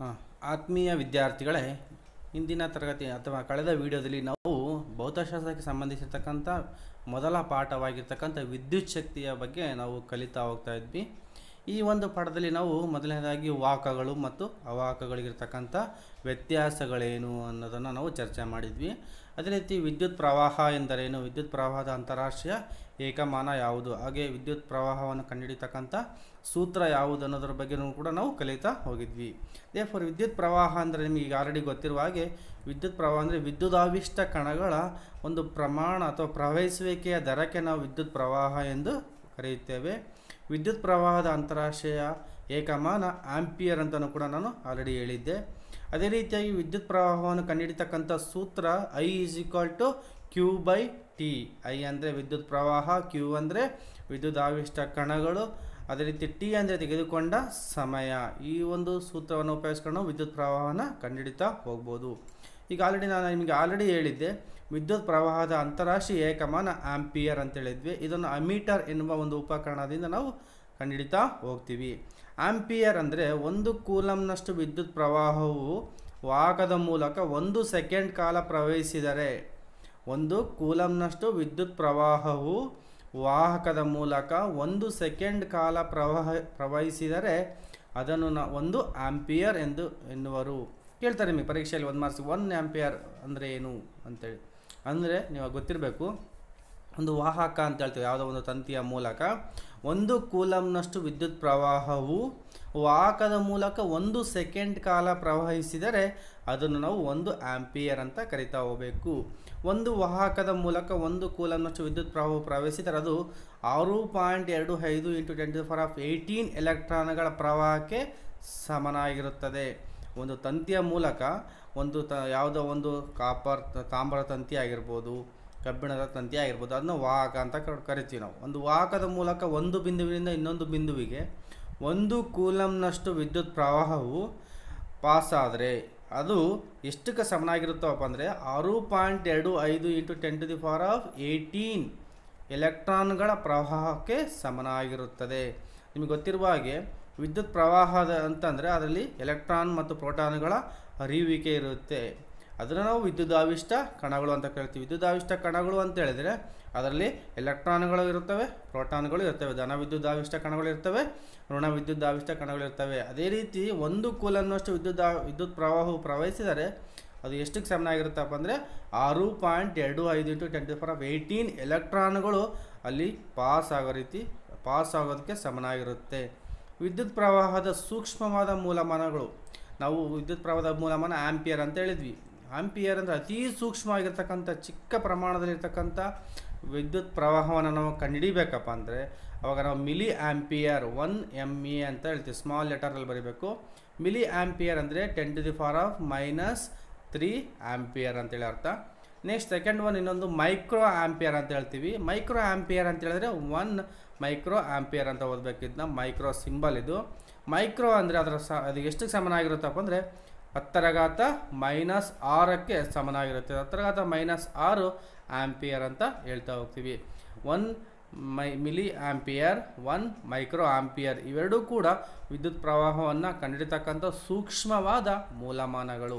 ಹಾಂ ಆತ್ಮೀಯ ವಿದ್ಯಾರ್ಥಿಗಳೇ ಇಂದಿನ ತರಗತಿ ಅಥವಾ ಕಳೆದ ವಿಡಿಯೋದಲ್ಲಿ ನಾವು ಭೌತಶಾಸ್ತ್ರಕ್ಕೆ ಸಂಬಂಧಿಸಿರ್ತಕ್ಕಂಥ ಮೊದಲ ಪಾಠವಾಗಿರ್ತಕ್ಕಂಥ ವಿದ್ಯುತ್ ಶಕ್ತಿಯ ಬಗ್ಗೆ ನಾವು ಕಲಿತಾ ಹೋಗ್ತಾ ಇದ್ವಿ ಈ ಒಂದು ಪಾಠದಲ್ಲಿ ನಾವು ಮೊದಲನೇದಾಗಿ ವಾಹಕಗಳು ಮತ್ತು ಅವಾಹಕಗಳಿಗಿರ್ತಕ್ಕಂಥ ವ್ಯತ್ಯಾಸಗಳೇನು ಅನ್ನೋದನ್ನು ನಾವು ಚರ್ಚೆ ಮಾಡಿದ್ವಿ ಅದೇ ರೀತಿ ವಿದ್ಯುತ್ ಪ್ರವಾಹ ಎಂದರೇನು ವಿದ್ಯುತ್ ಪ್ರವಾಹದ ಅಂತಾರಾಷ್ಟ್ರೀಯ ಏಕಮಾನ ಯಾವುದು ಹಾಗೆ ವಿದ್ಯುತ್ ಪ್ರವಾಹವನ್ನು ಕಂಡುಹಿಡಿತಕ್ಕಂಥ ಸೂತ್ರ ಯಾವುದು ಅನ್ನೋದ್ರ ಬಗ್ಗೆನೂ ಕೂಡ ನಾವು ಕಲಿತಾ ಹೋಗಿದ್ವಿ ದೇ ಫಾರ್ ವಿದ್ಯುತ್ ಪ್ರವಾಹ ಅಂದರೆ ನಿಮಗೆ ಈಗ ಆಲ್ರೆಡಿ ಗೊತ್ತಿರುವ ಹಾಗೆ ವಿದ್ಯುತ್ ಪ್ರವಾಹ ಅಂದರೆ ವಿದ್ಯುದಾವಿಷ್ಟ ಕಣಗಳ ಒಂದು ಪ್ರಮಾಣ ಅಥವಾ ಪ್ರವಹಿಸುವಿಕೆಯ ದರಕ್ಕೆ ನಾವು ವಿದ್ಯುತ್ ಪ್ರವಾಹ ಎಂದು ಕರೆಯುತ್ತೇವೆ ವಿದ್ಯುತ್ ಪ್ರವಾಹದ ಅಂತಾರಾಷ್ಟ್ರೀಯ ಏಕಮಾನ ಆಂಪಿಯರ್ ಅಂತಲೂ ಕೂಡ ನಾನು ಆಲ್ರೆಡಿ ಹೇಳಿದ್ದೆ ಅದೇ ರೀತಿಯಾಗಿ ವಿದ್ಯುತ್ ಪ್ರವಾಹವನ್ನು ಕಂಡುಹಿಡಿತಕ್ಕಂಥ ಸೂತ್ರ I is equal to Q by T I ಅಂದರೆ ವಿದ್ಯುತ್ ಪ್ರವಾಹ ಕ್ಯೂ ಅಂದರೆ ವಿದ್ಯುತ್ ಆವಿಷ್ಟ ಕಣಗಳು ಅದೇ ರೀತಿ ಟಿ ಅಂದರೆ ತೆಗೆದುಕೊಂಡ ಸಮಯ ಈ ಒಂದು ಸೂತ್ರವನ್ನು ಉಪಯೋಗಿಸ್ಕೊಂಡು ನಾವು ವಿದ್ಯುತ್ ಪ್ರವಾಹನ ಕಂಡುಹಿಡಿತಾ ಹೋಗ್ಬೋದು ಈಗ ಆಲ್ರೆಡಿ ನಾನು ನಿಮಗೆ ಆಲ್ರೆಡಿ ಹೇಳಿದ್ದೆ ವಿದ್ಯುತ್ ಪ್ರವಾಹದ ಅಂತಾರಾಷ್ಟ್ರೀಯ ಏಕಮಾನ ಆಂಪಿಯರ್ ಅಂತ ಹೇಳಿದ್ವಿ ಇದನ್ನು ಅಮೀಟರ್ ಎನ್ನುವ ಒಂದು ಉಪಕರಣದಿಂದ ನಾವು ಕಂಡುಹಿಡಿತಾ ಹೋಗ್ತೀವಿ ಆಂಪಿಯರ್ ಅಂದರೆ ಒಂದು ಕೂಲಂನಷ್ಟು ವಿದ್ಯುತ್ ಪ್ರವಾಹವು ವಾಹಕದ ಮೂಲಕ ಒಂದು ಸೆಕೆಂಡ್ ಕಾಲ ಪ್ರವಹಿಸಿದರೆ ಒಂದು ಕೂಲಂನಷ್ಟು ವಿದ್ಯುತ್ ಪ್ರವಾಹವು ವಾಹಕದ ಮೂಲಕ ಒಂದು ಸೆಕೆಂಡ್ ಕಾಲ ಪ್ರವಾಹ ಪ್ರವಹಿಸಿದರೆ ಅದನ್ನು ನ ಒಂದು ಆಂಪಿಯರ್ ಎಂದು ಎನ್ನುವರು ಕೇಳ್ತಾರೆ ನಿಮಗೆ ಪರೀಕ್ಷೆಯಲ್ಲಿ ಒಂದು ಮಾರ್ಕ್ಸ್ ಒನ್ ಆಂಪಿಯರ್ ಅಂದರೆ ಏನು ಅಂತೇಳಿ ಅಂದರೆ ನೀವು ಗೊತ್ತಿರಬೇಕು ಒಂದು ವಾಹಕ ಅಂತ ಹೇಳ್ತೀವಿ ಯಾವುದೋ ಒಂದು ತಂತಿಯ ಮೂಲಕ ಒಂದು ಕೂಲಂನಷ್ಟು ವಿದ್ಯುತ್ ಪ್ರವಾಹವು ವಾಹಕದ ಮೂಲಕ ಒಂದು ಸೆಕೆಂಡ್ ಕಾಲ ಪ್ರವಹಿಸಿದರೆ ಅದನ್ನು ನಾವು ಒಂದು ಆಂಪಿಯರ್ ಅಂತ ಕರಿತಾ ಹೋಗಬೇಕು ಒಂದು ವಾಹಕದ ಮೂಲಕ ಒಂದು ಕೂಲಂನಷ್ಟು ವಿದ್ಯುತ್ ಪ್ರವಾಹವು ಪ್ರವಹಿಸಿದರೆ ಅದು ಆರು ಪಾಯಿಂಟ್ ಎರಡು ಐದು into ten to power of eighteen ಎಲೆಕ್ಟ್ರಾನ್ಗಳ ಪ್ರವಾಹಕ್ಕೆ ಸಮನಾಗಿರುತ್ತದೆ ಒಂದು ತಂತಿಯ ಮೂಲಕ ಒಂದು ತ ಯಾವುದೋ ಒಂದು ಕಾಪರ್ ತಾಮ್ರ ತಂತಿ ಆಗಿರ್ಬೋದು ಕಬ್ಬಿಣದ ತಂತಿ ಆಗಿರ್ಬೋದು ಅದನ್ನ ವಾಹಕ ಅಂತ ಕರಿತೀವಿ ನಾವು ಒಂದು ವಾಹಕದ ಮೂಲಕ ಒಂದು ಬಿಂದುವಿನಿಂದ ಇನ್ನೊಂದು ಬಿಂದುವಿಗೆ ಒಂದು ಕೂಲಂನಷ್ಟು ವಿದ್ಯುತ್ ಪ್ರವಾಹವು ಪಾಸ್ ಆದರೆ ಅದು ಎಷ್ಟಕ್ಕೆ ಸಮನಾಗಿರುತ್ತವಪ್ಪ ಅಂದರೆ ಆರು ಪಾಯಿಂಟ್ ಎರಡು ಐದು into ten to the power of eighteen ಎಲೆಕ್ಟ್ರಾನ್ಗಳ ಪ್ರವಾಹಕ್ಕೆ ಸಮನಾಗಿರುತ್ತದೆ ನಿಮಗೆ ಗೊತ್ತಿರುವ ಹಾಗೆ ವಿದ್ಯುತ್ ಪ್ರವಾಹದ ಅಂತಂದರೆ ಅದರಲ್ಲಿ ಎಲೆಕ್ಟ್ರಾನ್ ಮತ್ತು ಪ್ರೋಟಾನ್ಗಳ ಹರಿಯುವಿಕೆ ಇರುತ್ತೆ ಅದನ್ನು ನಾವು ವಿದ್ಯುದಾವಿಷ್ಟ ಕಣಗಳು ಅಂತ ಕರಿತೀವಿ ವಿದ್ಯುದಾವಿಷ್ಟ ಕಣಗಳು ಅಂತ ಹೇಳಿದರೆ ಅದರಲ್ಲಿ ಎಲೆಕ್ಟ್ರಾನ್ಗಳು ಇರುತ್ತವೆ ಪ್ರೋಟಾನ್ಗಳು ಇರ್ತವೆ ಧನ ವಿದ್ಯುದಾವಿಷ್ಟ ಕಣಗಳು ಇರ್ತವೆ ಋಣ ವಿದ್ಯುದಾವಿಷ್ಟ ಕಣಗಳು ಇರ್ತವೆ ಅದೇ ರೀತಿ ಒಂದು ಕೂಲನ್ನಷ್ಟು ವಿದ್ಯುತ್ ವಿದ್ಯುತ್ ಪ್ರವಾಹವು ಪ್ರವಹಿಸಿದರೆ ಅದು ಎಷ್ಟಕ್ಕೆ ಸಮನಾಗಿರುತ್ತಪ್ಪ ಅಂದರೆ ಆರು ಪಾಯಿಂಟ್ ಎರಡು ಐದು into ten to power of eighteen ಎಲೆಕ್ಟ್ರಾನ್ಗಳು ಅಲ್ಲಿ ಪಾಸ್ ಆಗೋ ರೀತಿ ಪಾಸ್ ಆಗೋದಕ್ಕೆ ಸಮನಾಗಿರುತ್ತೆ ವಿದ್ಯುತ್ ಪ್ರವಾಹದ ಸೂಕ್ಷ್ಮವಾದ ಮೂಲಮಾನಗಳು ನಾವು ವಿದ್ಯುತ್ ಪ್ರವಾಹದ ಮೂಲಮಾನ ಆಂಪಿಯರ್ ಅಂತ ಹೇಳಿದ್ವಿ ಆಂಪಿಯರ್ ಅಂದರೆ ಅತೀ ಸೂಕ್ಷ್ಮವಾಗಿರ್ತಕ್ಕಂಥ ಚಿಕ್ಕ ಪ್ರಮಾಣದಲ್ಲಿರ್ತಕ್ಕಂಥ ವಿದ್ಯುತ್ ಪ್ರವಾಹವನ್ನು ನಾವು ಕಂಡುಹಿಡಿಬೇಕಪ್ಪ ಅಂದರೆ ಅವಾಗ ನಾವು milli ampere one M E ಅಂತ ಹೇಳ್ತೀವಿ ಸ್ಮಾಲ್ ಲೆಟರಲ್ಲಿ ಬರೀಬೇಕು ಮಿಲಿ ಆಂಪಿಯರ್ ಅಂದರೆ ten to the power of minus three ampere ಅಂತೇಳಿ ಅರ್ಥ ನೆಕ್ಸ್ಟ್ ಸೆಕೆಂಡ್ ಒನ್ ಇನ್ನೊಂದು ಮೈಕ್ರೋ ಆಂಪಿಯರ್ ಅಂತ ಹೇಳ್ತೀವಿ ಮೈಕ್ರೋ ಆಂಪಿಯರ್ ಅಂತ ಹೇಳಿದ್ರೆ ಒನ್ ಮೈಕ್ರೋ ಆಂಪಿಯರ್ ಅಂತ ಓದಬೇಕಿದ್ನ ಮೈಕ್ರೋ ಸಿಂಬಲ್ ಇದು ಮೈಕ್ರೋ ಅಂದರೆ ಅದರ ಸ ಅದು ಎಷ್ಟಕ್ಕೆ ಸಮನಾಗಿರುತ್ತಪ್ಪ ಅಂದರೆ ಹತ್ತರಘಾತ ಮೈನಸ್ ಆರಕ್ಕೆ ಸಮನಾಗಿರುತ್ತೆ ಹತ್ತರಘಾತ ಮೈನಸ್ ಆರು ಆಂಪಿಯರ್ ಅಂತ ಹೇಳ್ತಾ ಹೋಗ್ತೀವಿ ಒನ್ ಮೈ milli ampere one micro ampere ಇವೆರಡೂ ಕೂಡ ವಿದ್ಯುತ್ ಪ್ರವಾಹವನ್ನು ಕಂಡುಹಿಡಿತಕ್ಕಂಥ ಸೂಕ್ಷ್ಮವಾದ ಮೂಲಮಾನಗಳು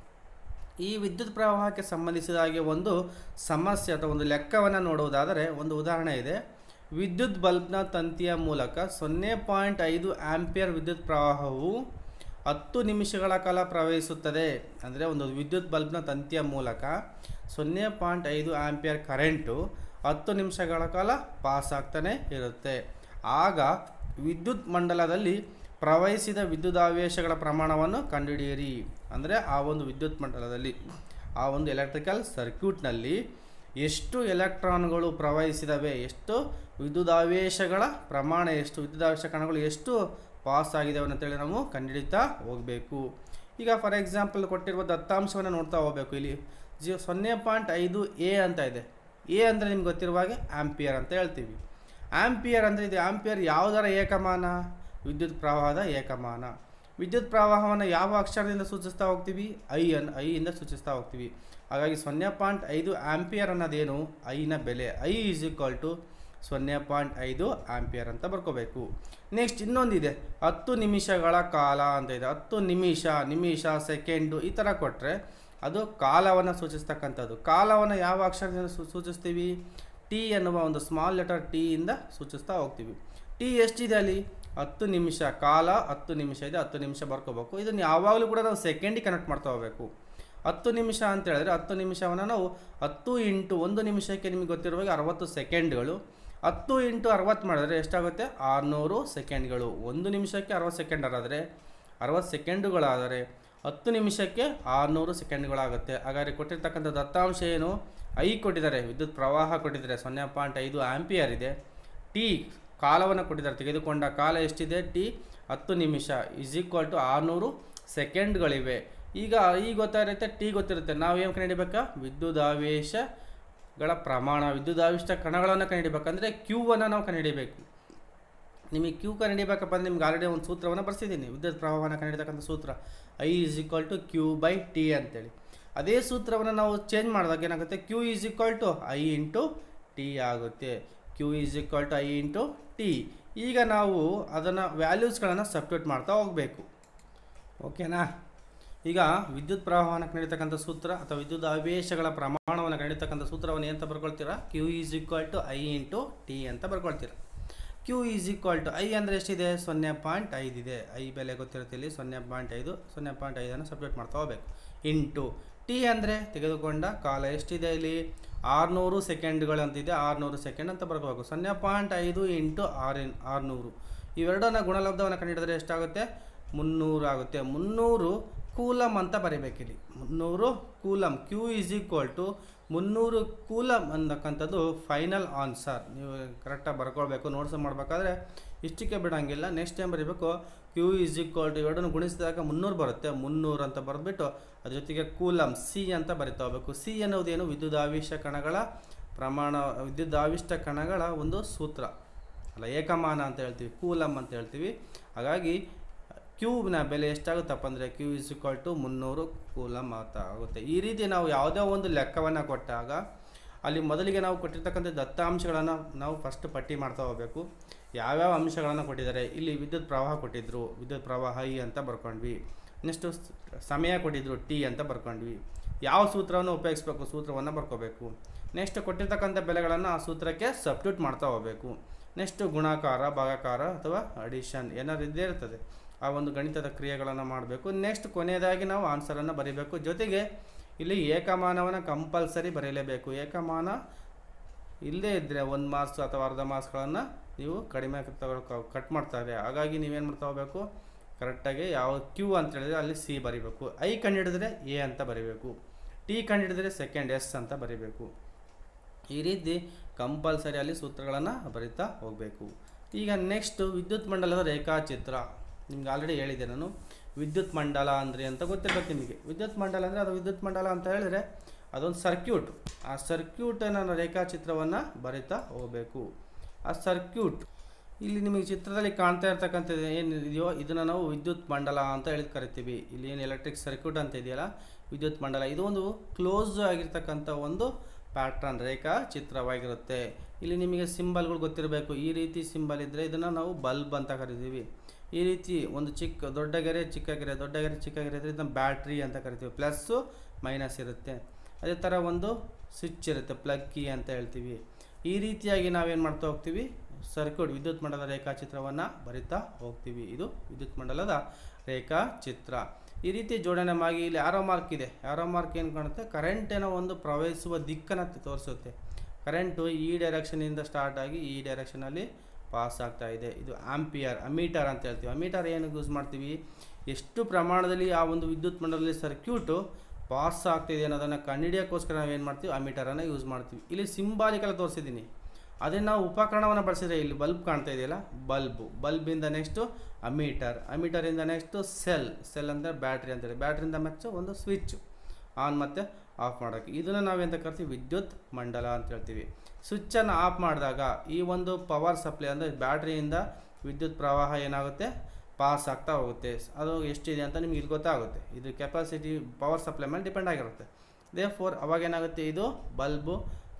ಈ ವಿದ್ಯುತ್ ಪ್ರವಾಹಕ್ಕೆ ಸಂಬಂಧಿಸಿದ ಹಾಗೆ ಒಂದು ಸಮಸ್ಯೆ ಅಥವಾ ಒಂದು ಲೆಕ್ಕವನ್ನು ನೋಡುವುದಾದರೆ ಒಂದು ಉದಾಹರಣೆ ಇದೆ ವಿದ್ಯುತ್ ಬಲ್ಬ್ನ ತಂತಿಯ ಮೂಲಕ ಸೊನ್ನೆ ಪಾಯಿಂಟ್ ಐದು ಆಂಪಿಯರ್ ವಿದ್ಯುತ್ ಪ್ರವಾಹವು ಹತ್ತು ನಿಮಿಷಗಳ ಕಾಲ ಪ್ರವಹಿಸುತ್ತದೆ ಅಂದರೆ ಒಂದು ವಿದ್ಯುತ್ ಬಲ್ಬ್ನ ತಂತಿಯ ಮೂಲಕ ಸೊನ್ನೆ ಪಾಯಿಂಟ್ ಐದು ಆಂಪಿಯರ್ ಕರೆಂಟು ಹತ್ತು ನಿಮಿಷಗಳ ಕಾಲ ಪಾಸ್ ಆಗ್ತಾನೆ ಇರುತ್ತೆ ಆಗ ವಿದ್ಯುತ್ ಮಂಡಲದಲ್ಲಿ ಪ್ರವಹಿಸಿದ ವಿದ್ಯುದಾವೇಶಗಳ ಪ್ರಮಾಣವನ್ನು ಕಂಡುಹಿಡಿಯಿರಿ ಅಂದರೆ ಆ ಒಂದು ವಿದ್ಯುತ್ ಮಂಡಲದಲ್ಲಿ ಆ ಒಂದು ಎಲೆಕ್ಟ್ರಿಕಲ್ ಸರ್ಕ್ಯೂಟ್ನಲ್ಲಿ ಎಷ್ಟು ಎಲೆಕ್ಟ್ರಾನ್ಗಳು ಪ್ರವಹಿಸಿದವೆ ಎಷ್ಟು ವಿದ್ಯುದಾವೇಶಗಳ ಪ್ರಮಾಣ ಎಷ್ಟು ವಿದ್ಯುದಾವೇಶ ಕಣಗಳು ಎಷ್ಟು ಪಾಸ್ ಆಗಿದ್ದಾವೆ ಅಂತೇಳಿ ನಾವು ಕಂಡುಹಿಡಿತಾ ಹೋಗಬೇಕು ಈಗ ಫಾರ್ ಎಕ್ಸಾಂಪಲ್ ಕೊಟ್ಟಿರುವ ದತ್ತಾಂಶವನ್ನು ನೋಡ್ತಾ ಹೋಗಬೇಕು ಇಲ್ಲಿ ಜಿ ಸೊನ್ನೆ ಪಾಯಿಂಟ್ ಐದು ಎ ಅಂತ ಇದೆ ಎ ಅಂದರೆ ನಿಮ್ಗೆ ಗೊತ್ತಿರುವ ಹಾಗೆ ಆಂಪಿಯರ್ ಅಂತ ಹೇಳ್ತೀವಿ ಆಂಪಿಯರ್ ಅಂದರೆ ಇದು ಆಂಪಿಯರ್ ಯಾವುದರ ಏಕಮಾನ ವಿದ್ಯುತ್ ಪ್ರವಾಹದ ಏಕಮಾನ ವಿದ್ಯುತ್ ಪ್ರವಾಹವನ್ನು ಯಾವ ಅಕ್ಷರದಿಂದ ಸೂಚಿಸ್ತಾ ಹೋಗ್ತೀವಿ ಐ ಅನ್ ಐಯಿಂದ ಸೂಚಿಸ್ತಾ ಹೋಗ್ತೀವಿ ಹಾಗಾಗಿ ಸೊನ್ನೆ ಪಾಯಿಂಟ್ ಐದು ಆಂಪಿಯರ್ ಅನ್ನೋದೇನು ಐನ ಬೆಲೆ ಐ ಈಸ್ ಈಕ್ವಲ್ ಟು ಸೊನ್ನೆ ಪಾಯಿಂಟ್ ಐದು ಆಂಪಿಯರ್ ಅಂತ ಬರ್ಕೋಬೇಕು ನೆಕ್ಸ್ಟ್ ಇನ್ನೊಂದಿದೆ ಹತ್ತು ನಿಮಿಷಗಳ ಕಾಲ ಅಂತ ಇದೆ ಹತ್ತು ನಿಮಿಷ ನಿಮಿಷ ಸೆಕೆಂಡು ಈ ಥರ ಕೊಟ್ಟರೆ ಅದು ಕಾಲವನ್ನು ಸೂಚಿಸ್ತಕ್ಕಂಥದ್ದು ಕಾಲವನ್ನು ಯಾವ ಅಕ್ಷರದಿಂದ ಸೂ- ಸೂಚಿಸ್ತೀವಿ ಟಿ ಎನ್ನುವ ಒಂದು ಸ್ಮಾಲ್ ಲೆಟರ್ ಟಿ ಇಂದ ಸೂಚಿಸ್ತಾ ಹೋಗ್ತೀವಿ ಟಿ ಎಷ್ಟಿದೆ ಅಲ್ಲಿ ಹತ್ತು ನಿಮಿಷ ಕಾಲ ಹತ್ತು ನಿಮಿಷ ಇದೆ ಹತ್ತು ನಿಮಿಷ ಬರ್ಕೋಬೇಕು ಇದನ್ನು ಯಾವಾಗಲೂ ಕೂಡ ನಾವು ಸೆಕೆಂಡಿಗೆ ಕನೆಕ್ಟ್ ಮಾಡ್ತಾ ಹೋಗಬೇಕು ಹತ್ತು ನಿಮಿಷ ಅಂತ ಹೇಳಿದ್ರೆ ಹತ್ತು ನಿಮಿಷವನ್ನು ನಾವು ಹತ್ತು ಇಂಟು ಒಂದು ನಿಮಿಷಕ್ಕೆ ನಿಮಗೆ ಗೊತ್ತಿರುವಾಗ ಅರವತ್ತು ಸೆಕೆಂಡ್ಗಳು ಹತ್ತು ಇಂಟು ಅರವತ್ತು ಮಾಡಿದ್ರೆ ಎಷ್ಟಾಗುತ್ತೆ ಆರುನೂರು ಸೆಕೆಂಡ್ಗಳು ಒಂದು ನಿಮಿಷಕ್ಕೆ ಅರವತ್ತು ಸೆಕೆಂಡ್ ಆದರೆ ಅರವತ್ತು ಸೆಕೆಂಡುಗಳಾದರೆ ಹತ್ತು ನಿಮಿಷಕ್ಕೆ ಆರುನೂರು ಸೆಕೆಂಡ್ಗಳಾಗುತ್ತೆ ಹಾಗಾದರೆ ಕೊಟ್ಟಿರ್ತಕ್ಕಂಥ ದತ್ತಾಂಶ ಏನು ಐ ಕೊಟ್ಟಿದ್ದಾರೆ ವಿದ್ಯುತ್ ಪ್ರವಾಹ ಕೊಟ್ಟಿದ್ದಾರೆ ಸೊನ್ನೆ ಪಾಯಿಂಟ್ ಐದು ಆಂಪಿಯರ್ ಇದೆ ಟಿ ಕಾಲವನ್ನು ಕೊಟ್ಟಿದ್ದಾರೆ ತೆಗೆದುಕೊಂಡ ಕಾಲ ಎಷ್ಟಿದೆ ಟಿ ಹತ್ತು ನಿಮಿಷ ಇಸ್ ಈಕ್ವಲ್ ಟು ಆರುನೂರು ಸೆಕೆಂಡ್ಗಳಿವೆ ಈಗ ಈ ಗೊತ್ತಾಗಿರುತ್ತೆ ಟಿ ಗೊತ್ತಿರುತ್ತೆ ನಾವು ಏನು ಕಂಡುಹಿಡಿಬೇಕಾ ವಿದ್ಯುದಾವೇಶಗಳ ಪ್ರಮಾಣ ವಿದ್ಯುದಾವಿಷ್ಟ ಕಣಗಳನ್ನು ಕಂಡುಹಿಡಿಬೇಕಂದ್ರೆ ಕ್ಯೂವನ್ನು ನಾವು ಕಂಡುಹಿಡಿಬೇಕು ನಿಮಗೆ ಕ್ಯೂ ಕಂಡುಹಿಡಿಬೇಕಪ್ಪ ಅಂದರೆ ನಿಮ್ಗೆ ಆಲ್ರೆಡಿ ಒಂದು ಸೂತ್ರವನ್ನು ಬರ್ಸಿದ್ದೀನಿ ವಿದ್ಯುತ್ ಪ್ರವಾಹವನ್ನು ಕಂಡುಹಿಡಿತಕ್ಕಂಥ ಸೂತ್ರ I is equal to Q by T ಅಂತೇಳಿ ಅದೇ ಸೂತ್ರವನ್ನು ನಾವು ಚೇಂಜ್ ಮಾಡಿದಾಗ ಏನಾಗುತ್ತೆ Q is equal to I into T ಆಗುತ್ತೆ Q is equal to I into T ಈಗ ನಾವು ಅದನ್ನು ವ್ಯಾಲ್ಯೂಸ್ಗಳನ್ನು ಸಬ್ಸ್ಟಿಟ್ಯೂಟ್ ಮಾಡ್ತಾ ಹೋಗಬೇಕು ಓಕೆನಾ ಈಗ ವಿದ್ಯುತ್ ಪ್ರವಾಹವನ್ನು ಕಂಡಿರ್ತಕ್ಕಂಥ ಸೂತ್ರ ಅಥವಾ ವಿದ್ಯುತ್ ಆವೇಶಗಳ ಪ್ರಮಾಣವನ್ನು ಕಂಡಿರ್ತಕ್ಕಂಥ ಸೂತ್ರವನ್ನು ಏನಂತ ಬರ್ಕೊಳ್ತೀರಾ Q is equal to I into T ಅಂತ ಬರ್ಕೊಳ್ತೀರಾ Q is equal to I ಅಂದರೆ ಎಷ್ಟಿದೆ ಸೊನ್ನೆ ಪಾಯಿಂಟ್ ಐದಿದೆ ಐ ಬೆಲೆ ಗೊತ್ತಿರುತ್ತೆ ಇಲ್ಲಿ ಸೊನ್ನೆ ಪಾಯಿಂಟ್ ಐದು ಸೊನ್ನೆ ಪಾಯಿಂಟ್ ಐದನ್ನು ಸಪ್ರೇಟ್ ಮಾಡ್ತಾ ಹೋಗಬೇಕು ಇಂಟು ಟಿ ಅಂದರೆ ತೆಗೆದುಕೊಂಡ ಕಾಲ ಎಷ್ಟಿದೆ ಇಲ್ಲಿ ಆರುನೂರು ಸೆಕೆಂಡ್ಗಳು ಅಂತಿದೆ ಆರುನೂರು ಸೆಕೆಂಡ್ ಅಂತ ಬರ್ಕೋಬೇಕು ಸೊನ್ನೆ ಪಾಯಿಂಟ್ ಐದು ಇಂಟು ಆರು ಆರುನೂರು ಇವೆರಡನ್ನ ಗುಣಲಬ್ಧವನ್ನು ಕಂಡುಹಿಡಿದ್ರೆ ಎಷ್ಟಾಗುತ್ತೆ ಮುನ್ನೂರು ಆಗುತ್ತೆ ಮುನ್ನೂರು ಕೂಲಮ್ ಅಂತ ಬರೀಬೇಕಿಲ್ಲಿ ಮುನ್ನೂರು coulomb Q is equal to ಮುನ್ನೂರು ಕೂಲಮ್ ಅಂತಕ್ಕಂಥದ್ದು ಫೈನಲ್ ಆನ್ಸರ್ ನೀವು ಕರೆಕ್ಟಾಗಿ ಬರ್ಕೊಳ್ಬೇಕು ನೋಟ್ಸ್ ಮಾಡಬೇಕಾದ್ರೆ ಇಷ್ಟಕ್ಕೆ ಬಿಡೋಂಗಿಲ್ಲ ನೆಕ್ಸ್ಟ್ ಟೈಮ್ ಬರೀಬೇಕು ಕ್ಯೂ ಈಸ್ ಈಕ್ವಲ್ ಟು ಎರಡನ್ನು ಗುಣಿಸಿದಾಗ ಮುನ್ನೂರು ಬರುತ್ತೆ ಮುನ್ನೂರು ಅಂತ ಬರೆದ್ಬಿಟ್ಟು ಅದ್ರ ಜೊತೆಗೆ ಕೂಲಮ್ ಸಿ ಅಂತ ಬರಿತಾ ಹೋಗಬೇಕು ಸಿ ಅನ್ನೋದೇನು ವಿದ್ಯುದಾವೇಶ ಕಣಗಳ ಪ್ರಮಾಣ ವಿದ್ಯುದಾವಿಷ್ಟ ಕಣಗಳ ಒಂದು ಸೂತ್ರ ಅಲ್ಲ ಏಕಮಾನ ಅಂತ ಹೇಳ್ತೀವಿ ಕೂಲಮ್ ಅಂತ ಹೇಳ್ತೀವಿ ಹಾಗಾಗಿ ಕ್ಯೂಬ್ನ ಬೆಲೆ ಎಷ್ಟಾಗುತ್ತಪ್ಪ ಅಂದರೆ ಕ್ಯೂ ಇಸ್ ಇಕ್ವಲ್ ಟು ಮುನ್ನೂರು ಕೂಲಮ್ ಅಂತ ಆಗುತ್ತೆ ಈ ರೀತಿ ನಾವು ಯಾವುದೇ ಒಂದು ಲೆಕ್ಕವನ್ನು ಕೊಟ್ಟಾಗ ಅಲ್ಲಿ ಮೊದಲಿಗೆ ನಾವು ಕೊಟ್ಟಿರ್ತಕ್ಕಂಥ ದತ್ತಾಂಶಗಳನ್ನು ನಾವು ಫಸ್ಟ್ ಪಟ್ಟಿ ಮಾಡ್ತಾ ಹೋಗಬೇಕು ಯಾವ್ಯಾವ ಅಂಶಗಳನ್ನು ಕೊಟ್ಟಿದ್ದಾರೆ ಇಲ್ಲಿ ವಿದ್ಯುತ್ ಪ್ರವಾಹ ಕೊಟ್ಟಿದ್ದರು ವಿದ್ಯುತ್ ಪ್ರವಾಹ ಇ ಅಂತ ಬರ್ಕೊಂಡ್ವಿ ನೆಕ್ಸ್ಟು ಸಮಯ ಕೊಟ್ಟಿದ್ದರು ಟಿ ಅಂತ ಬರ್ಕೊಂಡ್ವಿ ಯಾವ ಸೂತ್ರವನ್ನು ಉಪಯೋಗಿಸ್ಬೇಕು ಸೂತ್ರವನ್ನು ಬರ್ಕೋಬೇಕು ನೆಕ್ಸ್ಟ್ ಕೊಟ್ಟಿರ್ತಕ್ಕಂಥ ಬೆಲೆಗಳನ್ನು ಆ ಸೂತ್ರಕ್ಕೆ ಸಬ್ಸ್ಟಿಟ್ಯೂಟ್ ಮಾಡ್ತಾ ಹೋಗಬೇಕು ನೆಕ್ಸ್ಟ್ ಗುಣಾಕಾರ ಭಾಗಾಕಾರ ಅಥವಾ ಅಡಿಷನ್ ಏನಾದ್ರು ಇದ್ದೇ ಇರ್ತದೆ ಆ ಒಂದು ಗಣಿತದ ಕ್ರಿಯೆಗಳನ್ನು ಮಾಡಬೇಕು ನೆಕ್ಸ್ಟ್ ಕೊನೆಯದಾಗಿ ನಾವು ಆನ್ಸರನ್ನು ಬರೀಬೇಕು ಜೊತೆಗೆ ಇಲ್ಲಿ ಏಕಮಾನವನ್ನು ಕಂಪಲ್ಸರಿ ಬರೀಲೇಬೇಕು ಏಕಮಾನ ಇಲ್ಲದೇ ಇದ್ದರೆ ಒಂದು ಮಾರ್ಕ್ಸ್ ಅಥವಾ ಅರ್ಧ ಮಾರ್ಕ್ಸ್ಗಳನ್ನು ನೀವು ಕಡಿಮೆ ತಗೊಳ್ಕೊ ಕಟ್ ಮಾಡ್ತಾರೆ ಹಾಗಾಗಿ ನೀವೇನು ಮಾಡ್ತಾ ಹೋಗಬೇಕು ಕರೆಕ್ಟಾಗಿ ಯಾವ ಕ್ಯೂ ಅಂತ ಹೇಳಿದ್ರೆ ಅಲ್ಲಿ ಸಿ ಬರೀಬೇಕು ಐ ಕಂಡುಹಿಡಿದ್ರೆ ಎ ಅಂತ ಬರೀಬೇಕು ಟಿ ಕಂಡುಹಿಡಿದ್ರೆ ಸೆಕೆಂಡ್ ಎಸ್ ಅಂತ ಬರೀಬೇಕು ಈ ರೀತಿ ಕಂಪಲ್ಸರಿ ಅಲ್ಲಿ ಸೂತ್ರಗಳನ್ನು ಬರಿತಾ ಹೋಗಬೇಕು ಈಗ ನೆಕ್ಸ್ಟ್ ವಿದ್ಯುತ್ ಮಂಡಲದ ರೇಖಾಚಿತ್ರ ನಿಮ್ಗೆ ಆಲ್ರೆಡಿ ಹೇಳಿದೆ ನಾನು ವಿದ್ಯುತ್ ಮಂಡಲ ಅಂದರೆ ಅಂತ ಗೊತ್ತಿರ್ಬೇಕು ನಿಮಗೆ ವಿದ್ಯುತ್ ಮಂಡಲ ಅಂದರೆ ಅದು ವಿದ್ಯುತ್ ಮಂಡಲ ಅಂತ ಹೇಳಿದ್ರೆ ಅದೊಂದು ಸರ್ಕ್ಯೂಟ್ ಆ ಸರ್ಕ್ಯೂಟನ್ನು ರೇಖಾಚಿತ್ರವನ್ನು ಬರಿತಾ ಹೋಗಬೇಕು ಆ ಸರ್ಕ್ಯೂಟ್ ಇಲ್ಲಿ ನಿಮಗೆ ಚಿತ್ರದಲ್ಲಿ ಕಾಣ್ತಾ ಇರ್ತಕ್ಕಂಥದ್ದು ಏನಿದೆಯೋ ಇದನ್ನು ನಾವು ವಿದ್ಯುತ್ ಮಂಡಲ ಅಂತ ಹೇಳಿ ಕರಿತೀವಿ ಇಲ್ಲಿ ಏನು ಎಲೆಕ್ಟ್ರಿಕ್ ಸರ್ಕ್ಯೂಟ್ ಅಂತ ಇದೆಯಲ್ಲ ವಿದ್ಯುತ್ ಮಂಡಲ ಇದು ಒಂದು ಕ್ಲೋಸ್ ಆಗಿರ್ತಕ್ಕಂಥ ಒಂದು ಪ್ಯಾಟ್ರನ್ ರೇಖಾ ಚಿತ್ರವಾಗಿರುತ್ತೆ ಇಲ್ಲಿ ನಿಮಗೆ ಸಿಂಬಲ್ಗಳು ಗೊತ್ತಿರಬೇಕು ಈ ರೀತಿ ಸಿಂಬಲ್ ಇದ್ದರೆ ಇದನ್ನು ನಾವು ಬಲ್ಬ್ ಅಂತ ಕರಿತೀವಿ ಈ ರೀತಿ ಒಂದು ಚಿಕ್ಕ ದೊಡ್ಡ ಗೆರೆ ಚಿಕ್ಕ ಗೆರೆ ದೊಡ್ಡ ಗೆರೆ ಚಿಕ್ಕ ಗೆರೆ ಇದ್ದರೆ ಇದನ್ನು ಬ್ಯಾಟ್ರಿ ಅಂತ ಕರಿತೀವಿ ಪ್ಲಸ್ಸು ಮೈನಸ್ ಇರುತ್ತೆ ಅದೇ ಥರ ಒಂದು ಸ್ವಿಚ್ ಇರುತ್ತೆ ಪ್ಲಗ್ ಕೀ ಅಂತ ಹೇಳ್ತೀವಿ ಈ ರೀತಿಯಾಗಿ ನಾವೇನು ಮಾಡ್ತಾ ಹೋಗ್ತೀವಿ ಸರ್ಕ್ಯೂಟ್ ವಿದ್ಯುತ್ ಮಂಡಲದ ರೇಖಾಚಿತ್ರವನ್ನು ಬರಿತಾ ಹೋಗ್ತೀವಿ ಇದು ವಿದ್ಯುತ್ ಮಂಡಲದ ರೇಖಾಚಿತ್ರ ಈ ರೀತಿ ಜೋಡಣೆ ಮಾಡಿ ಇಲ್ಲಿ ಆರೋ ಮಾರ್ಕ್ ಇದೆ ಆರೋ ಮಾರ್ಕ್ ಏನು ಕಾಣುತ್ತೆ ಕರೆಂಟ್ ಏನೋ ಒಂದು ಪ್ರವಹಿಸುವ ದಿಕ್ಕನ್ನು ತೋರಿಸುತ್ತೆ ಕರೆಂಟು ಈ ಡೈರೆಕ್ಷನಿಂದ ಸ್ಟಾರ್ಟ್ ಆಗಿ ಈ ಡೈರೆಕ್ಷನಲ್ಲಿ ಪಾಸ್ ಆಗ್ತಾ ಇದೆ ಇದು ಆಂಪಿಯರ್ ಅಮೀಟರ್ ಅಂತ ಹೇಳ್ತೀವಿ ಅಮೀಟರ್ ಏನು ಯೂಸ್ ಮಾಡ್ತೀವಿ ಎಷ್ಟು ಪ್ರಮಾಣದಲ್ಲಿ ಆ ಒಂದು ವಿದ್ಯುತ್ ಮಂಡಲದಲ್ಲಿ ಸರ್ಕ್ಯೂಟು ಪಾಸ್ ಆಗ್ತಿದೆ ಅನ್ನೋದನ್ನು ಕಂಡುಹಿಡಿಯೋಕ್ಕೋಸ್ಕರ ನಾವು ಏನು ಮಾಡ್ತೀವಿ ಅಮೀಟರನ್ನು ಯೂಸ್ ಮಾಡ್ತೀವಿ ಇಲ್ಲಿ ಸಿಂಬಾಲಿಕಲ್ಲಿ ತೋರಿಸಿದ್ದೀನಿ ಅದೇ ನಾವು ಉಪಕರಣವನ್ನು ಬಳಸಿದ್ರೆ ಇಲ್ಲಿ ಬಲ್ಬ್ ಕಾಣ್ತಾ ಇದೆಯಲ್ಲ ಬಲ್ಬು ಬಲ್ಬಿಂದ ನೆಕ್ಸ್ಟು ಅಮೀಟರ್ ಅಮೀಟರಿಂದ ನೆಕ್ಸ್ಟು ಸೆಲ್ ಸೆಲ್ ಅಂದರೆ ಬ್ಯಾಟ್ರಿ ಅಂತೇಳಿ ಬ್ಯಾಟ್ರಿಯಿಂದ ಮತ್ತೆ ಒಂದು ಸ್ವಿಚ್ ಆನ್ ಮತ್ತು ಆಫ್ ಮಾಡೋಕ್ಕೆ ಇದನ್ನು ನಾವೆಂತ ಕರಿತೀವಿ ವಿದ್ಯುತ್ ಮಂಡಲ ಅಂತ ಹೇಳ್ತೀವಿ ಸ್ವಿಚ್ಚನ್ನು ಆಫ್ ಮಾಡಿದಾಗ ಈ ಒಂದು ಪವರ್ ಸಪ್ಲೈ ಅಂದರೆ ಬ್ಯಾಟ್ರಿಯಿಂದ ವಿದ್ಯುತ್ ಪ್ರವಾಹ ಏನಾಗುತ್ತೆ ಪಾಸ್ ಆಗ್ತಾ ಹೋಗುತ್ತೆ ಅದು ಎಷ್ಟಿದೆ ಅಂತ ನಿಮ್ಗೆ ಇಲ್ಲಿ ಗೊತ್ತಾಗುತ್ತೆ ಇದು ಕೆಪಾಸಿಟಿ ಪವರ್ ಸಪ್ಲೈ ಮೇಲೆ ಡಿಪೆಂಡ್ ಆಗಿರುತ್ತೆ ದೇ ಫೋರ್ ಅವಾಗ ಏನಾಗುತ್ತೆ ಇದು ಬಲ್ಬು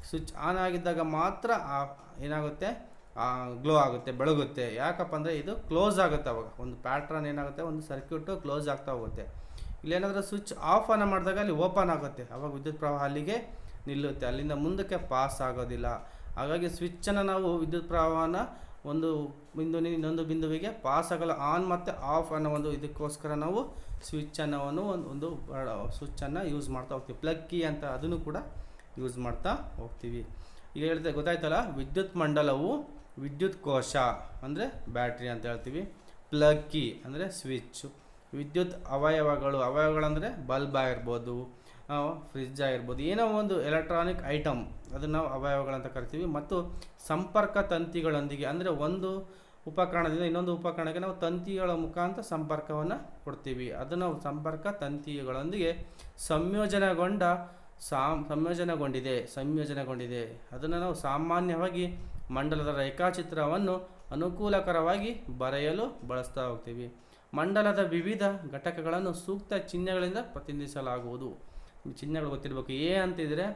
ಸ್ವಿಚ್ ಆನ್ ಆಗಿದ್ದಾಗ ಮಾತ್ರ ಆ ಏನಾಗುತ್ತೆ ಗ್ಲೋ ಆಗುತ್ತೆ ಬೆಳಗುತ್ತೆ ಯಾಕಪ್ಪ ಅಂದರೆ ಇದು ಕ್ಲೋಸ್ ಆಗುತ್ತೆ ಅವಾಗ ಒಂದು ಪ್ಯಾಟ್ರನ್ ಏನಾಗುತ್ತೆ ಒಂದು ಸರ್ಕ್ಯೂಟು ಕ್ಲೋಸ್ ಆಗ್ತಾ ಹೋಗುತ್ತೆ ಇಲ್ಲೇನಾದರೂ ಸ್ವಿಚ್ ಆಫ್ ಆನ್ ಮಾಡಿದಾಗ ಅಲ್ಲಿ ಓಪನ್ ಆಗುತ್ತೆ ಅವಾಗ ವಿದ್ಯುತ್ ಪ್ರವಾಹ ಅಲ್ಲಿಗೆ ನಿಲ್ಲುತ್ತೆ ಅಲ್ಲಿಂದ ಮುಂದಕ್ಕೆ ಪಾಸ್ ಆಗೋದಿಲ್ಲ ಹಾಗಾಗಿ ಸ್ವಿಚ್ಚನ್ನು ನಾವು ವಿದ್ಯುತ್ ಪ್ರವಾಹನ ಒಂದು ಬಿಂದುವಿನ ಇನ್ನೊಂದು ಬಿಂದುವಿಗೆ ಪಾಸ್ ಆಗಲ್ಲ ಆನ್ ಮತ್ತು ಆಫ್ ಅನ್ನೋ ಒಂದು ಇದಕ್ಕೋಸ್ಕರ ನಾವು ಸ್ವಿಚ್ ಅನ್ನೋವನ್ನು ಒಂದು ಒಂದು ಸ್ವಿಚ್ಚನ್ನು ಯೂಸ್ ಮಾಡ್ತಾ ಹೋಗ್ತೀವಿ ಪ್ಲಗ್ ಕೀ ಅಂತ ಅದನ್ನು ಕೂಡ ಯೂಸ್ ಮಾಡ್ತಾ ಹೋಗ್ತೀವಿ ಈಗ ಹೇಳ್ತೆ ಗೊತ್ತಾಯ್ತಲ್ಲ ವಿದ್ಯುತ್ ಮಂಡಲವು ವಿದ್ಯುತ್ ಕೋಶ ಅಂದರೆ ಬ್ಯಾಟ್ರಿ ಅಂತ ಹೇಳ್ತೀವಿ ಪ್ಲಗ್ ಕೀ ಅಂದರೆ ಸ್ವಿಚ್ಚು ವಿದ್ಯುತ್ ಅವಯವಗಳು ಅವಯವಗಳಂದರೆ ಬಲ್ಬ್ ಆಗಿರ್ಬೋದು ಫ್ರಿಜ್ ಆಗಿರ್ಬೋದು ಏನೋ ಒಂದು ಎಲೆಕ್ಟ್ರಾನಿಕ್ ಐಟಮ್ ಅದನ್ನು ನಾವು ಅವಯವಗಳಂತ ಕರಿತೀವಿ ಮತ್ತು ಸಂಪರ್ಕ ತಂತಿಗಳೊಂದಿಗೆ ಅಂದರೆ ಒಂದು ಉಪಕರಣದಿಂದ ಇನ್ನೊಂದು ಉಪಕರಣಕ್ಕೆ ನಾವು ತಂತಿಗಳ ಮುಖಾಂತರ ಸಂಪರ್ಕವನ್ನು ಕೊಡ್ತೀವಿ ಅದು ನಾವು ಸಂಪರ್ಕ ತಂತಿಗಳೊಂದಿಗೆ ಸಂಯೋಜನೆಗೊಂಡ ಸಾಮ್ ಸಂಯೋಜನೆಗೊಂಡಿದೆ ಸಂಯೋಜನೆಗೊಂಡಿದೆ ಅದನ್ನು ನಾವು ಸಾಮಾನ್ಯವಾಗಿ ಮಂಡಲದ ರೇಖಾಚಿತ್ರವನ್ನು ಅನುಕೂಲಕರವಾಗಿ ಬರೆಯಲು ಬಳಸ್ತಾ ಹೋಗ್ತೀವಿ ಮಂಡಲದ ವಿವಿಧ ಘಟಕಗಳನ್ನು ಸೂಕ್ತ ಚಿಹ್ನೆಗಳಿಂದ ಪ್ರತಿನಿಧಿಸಲಾಗುವುದು ಈ ಚಿಹ್ನೆಗಳು ಗೊತ್ತಿರಬೇಕು ಎ ಅಂತಿದ್ರೆ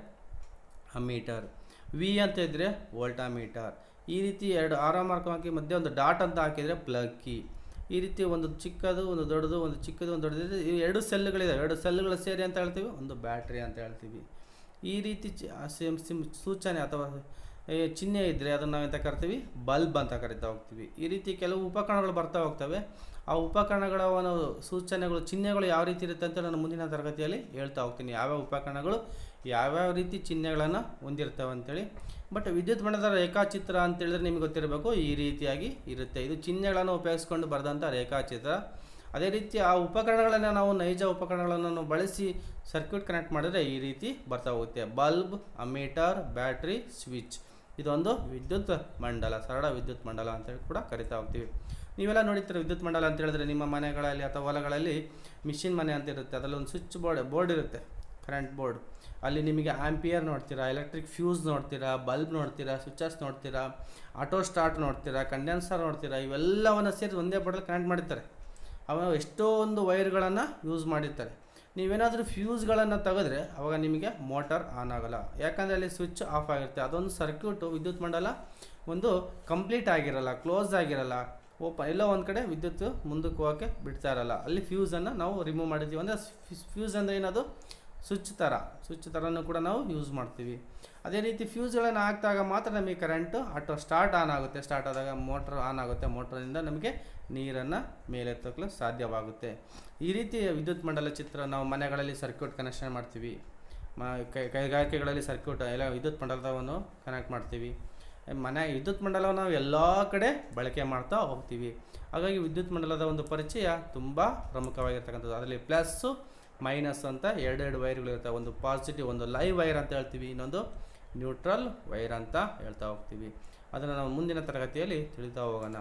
ಅಮ್ಮೀಟರ್ ವಿ ಅಂತ ಇದ್ದರೆ ವೋಲ್ಟಾಮೀಟರ್ ಈ ರೀತಿ ಎರಡು ಆರೋ ಮಾರ್ಕ್ ಹಾಕಿ ಮಧ್ಯೆ ಒಂದು ಡಾಟ್ ಅಂತ ಹಾಕಿದರೆ ಪ್ಲಗ್ ಕೀ ಈ ರೀತಿ ಒಂದು ಚಿಕ್ಕದು ಒಂದು ದೊಡ್ಡದು ಒಂದು ಚಿಕ್ಕದು ಒಂದು ದೊಡ್ಡದು ಈ ಎರಡು ಸೆಲ್ಗಳಿದೆ ಎರಡು ಸೆಲ್ಗಳು ಸೇರಿ ಅಂತ ಹೇಳ್ತೀವಿ ಒಂದು ಬ್ಯಾಟ್ರಿ ಅಂತ ಹೇಳ್ತೀವಿ ಈ ರೀತಿ ಚಿ- ಆ ಸೇಮ್ ಸಿಮ್ ಸೂಚನೆ ಅಥವಾ ಏ, ಚಿಹ್ನೆ ಇದ್ದರೆ ಅದನ್ನು ನಾವು ಎಂತ ಕರಿತೀವಿ ಬಲ್ಬ್ ಅಂತ ಕರಿತಾ ಹೋಗ್ತೀವಿ ಈ ರೀತಿ ಕೆಲವು ಉಪಕರಣಗಳು ಬರ್ತಾ ಹೋಗ್ತವೆ ಆ ಉಪಕರಣಗಳ ಒಂದು ಸೂಚನೆಗಳು ಚಿಹ್ನೆಗಳು ಯಾವ ರೀತಿ ಇರುತ್ತೆ ಅಂತ ನಾನು ಮುಂದಿನ ತರಗತಿಯಲ್ಲಿ ಹೇಳ್ತಾ ಹೋಗ್ತೀನಿ ಯಾವ್ಯಾವ ಉಪಕರಣಗಳು ಯಾವ್ಯಾವ ರೀತಿ ಚಿಹ್ನೆಗಳನ್ನು ಹೊಂದಿರ್ತವೆ ಅಂತೇಳಿ ಬಟ್ ವಿದ್ಯುತ್ ಬಣ್ಣದ ರೇಖಾಚಿತ್ರ ಅಂತ ಹೇಳಿದ್ರೆ ನಿಮಗೆ ಗೊತ್ತಿರಬೇಕು ಈ ರೀತಿಯಾಗಿ ಇರುತ್ತೆ ಇದು ಚಿಹ್ನೆಗಳನ್ನು ಉಪಯೋಗಿಸ್ಕೊಂಡು ಬರೆದಂಥ ರೇಖಾಚಿತ್ರ ಅದೇ ರೀತಿ ಆ ಉಪಕರಣಗಳನ್ನು ನಾವು ನೈಜ ಉಪಕರಣಗಳನ್ನು ನಾವು ಬಳಸಿ ಸರ್ಕ್ಯೂಟ್ ಕನೆಕ್ಟ್ ಮಾಡಿದ್ರೆ ಈ ರೀತಿ ಬರ್ತಾ ಹೋಗುತ್ತೆ ಬಲ್ಬ್ ಅಮೀಟರ್ ಬ್ಯಾಟ್ರಿ ಸ್ವಿಚ್ ಇದೊಂದು ವಿದ್ಯುತ್ ಮಂಡಲ ಸರಳ ವಿದ್ಯುತ್ ಮಂಡಲ ಅಂತೇಳಿ ಕೂಡ ಕರಿತಾ ಹೋಗ್ತೀವಿ ನೀವೆಲ್ಲ ನೋಡಿರ್ತೀರ ವಿದ್ಯುತ್ ಮಂಡಲ ಅಂತ ಹೇಳಿದ್ರೆ ನಿಮ್ಮ ಮನೆಗಳಲ್ಲಿ ಅಥವಾ ಹೊಲಗಳಲ್ಲಿ ಮಿಷಿನ್ ಮನೆ ಅಂತ ಇರುತ್ತೆ ಅದರಲ್ಲಿ ಒಂದು ಸ್ವಿಚ್ ಬೋರ್ಡ್ ಬೋರ್ಡ್ ಇರುತ್ತೆ ಕರೆಂಟ್ ಬೋರ್ಡ್ ಅಲ್ಲಿ ನಿಮಗೆ ಆಂಪಿಯರ್ ನೋಡ್ತೀರಾ ಎಲೆಕ್ಟ್ರಿಕ್ ಫ್ಯೂಸ್ ನೋಡ್ತೀರಾ ಬಲ್ಬ್ ನೋಡ್ತೀರಾ ಸ್ವಿಚಸ್ ನೋಡ್ತೀರಾ ಆಟೋ ಸ್ಟಾರ್ಟ್ ನೋಡ್ತೀರಾ ಕಂಡೆನ್ಸರ್ ನೋಡ್ತೀರಾ ಇವೆಲ್ಲವನ್ನು ಸೇರಿ ಒಂದೇ ಬೋರ್ಡಲ್ಲಿ ಕನೆಕ್ಟ್ ಮಾಡಿರ್ತಾರೆ ಅವ ಎಷ್ಟೋ ಒಂದು ವೈರ್ಗಳನ್ನು ಯೂಸ್ ಮಾಡಿರ್ತಾರೆ ನೀವೇನಾದರೂ ಫ್ಯೂಸ್ಗಳನ್ನು ತೆಗೆದ್ರೆ ಅವಾಗ ನಿಮಗೆ ಮೋಟಾರ್ ಆನ್ ಆಗಲ್ಲ ಯಾಕಂದರೆ ಅಲ್ಲಿ ಸ್ವಿಚ್ ಆಫ್ ಆಗಿರುತ್ತೆ ಅದೊಂದು ಸರ್ಕ್ಯೂಟು ವಿದ್ಯುತ್ ಮಂಡಲ ಒಂದು ಕಂಪ್ಲೀಟ್ ಆಗಿರಲ್ಲ ಕ್ಲೋಸ್ ಆಗಿರಲ್ಲ ಓಪನ್ ಎಲ್ಲೋ ಒಂದು ಕಡೆ ವಿದ್ಯುತ್ ಮುಂದಕ್ಕೆ ಹೋಗೋಕ್ಕೆ ಬಿಡ್ತಾ ಇರಲ್ಲ ಅಲ್ಲಿ ಫ್ಯೂಸನ್ನು ನಾವು ರಿಮೂವ್ ಮಾಡಿದ್ದೀವಿ ಅಂದರೆ ಫ್ಯೂಸ್ ಅಂದರೆ ಏನದು ಸ್ವಿಚ್ ಥರ ಸ್ವಿಚ್ ಥರನೂ ಕೂಡ ನಾವು ಯೂಸ್ ಮಾಡ್ತೀವಿ ಅದೇ ರೀತಿ ಫ್ಯೂಸ್ಗಳನ್ನು ಹಾಕಿದಾಗ ಮಾತ್ರ ನಮಗೆ ಕರೆಂಟು ಆಟೋ ಸ್ಟಾರ್ಟ್ ಆನ್ ಆಗುತ್ತೆ ಸ್ಟಾರ್ಟ್ ಆದಾಗ ಮೋಟ್ರ್ ಆನ್ ಆಗುತ್ತೆ ಮೋಟ್ರಿಂದ ನಮಗೆ ನೀರನ್ನು ಮೇಲೆತ್ತಲು ಸಾಧ್ಯವಾಗುತ್ತೆ ಈ ರೀತಿ ವಿದ್ಯುತ್ ಮಂಡಲ ಚಿತ್ರ ನಾವು ಮನೆಗಳಲ್ಲಿ ಸರ್ಕ್ಯೂಟ್ ಕನೆಕ್ಷನ್ ಮಾಡ್ತೀವಿ ಮ ಕೈ ಕೈಗಾರಿಕೆಗಳಲ್ಲಿ ಸರ್ಕ್ಯೂಟ್ ಎಲ್ಲ ವಿದ್ಯುತ್ ಮಂಡಲವನ್ನು ಕನೆಕ್ಟ್ ಮಾಡ್ತೀವಿ ಮನೆ ವಿದ್ಯುತ್ ಮಂಡಲವನ್ನು ನಾವು ಎಲ್ಲ ಕಡೆ ಬಳಕೆ ಮಾಡ್ತಾ ಹೋಗ್ತೀವಿ ಹಾಗಾಗಿ ವಿದ್ಯುತ್ ಮಂಡಲದ ಒಂದು ಪರಿಚಯ ತುಂಬ ಪ್ರಮುಖವಾಗಿರ್ತಕ್ಕಂಥದ್ದು ಅದರಲ್ಲಿ ಪ್ಲಸ್ಸು ಮೈನಸ್ ಅಂತ ಎರಡೆರಡು ವೈರ್ಗಳು ಇರ್ತವೆ ಒಂದು ಪಾಸಿಟಿವ್ ಒಂದು ಲೈವ್ ವೈರ್ ಅಂತ ಹೇಳ್ತೀವಿ ಇನ್ನೊಂದು ನ್ಯೂಟ್ರಲ್ ವೈರ್ ಅಂತ ಹೇಳ್ತಾ ಹೋಗ್ತೀವಿ ಅದನ್ನು ನಾವು ಮುಂದಿನ ತರಗತಿಯಲ್ಲಿ ತಿಳಿತಾ ಹೋಗೋಣ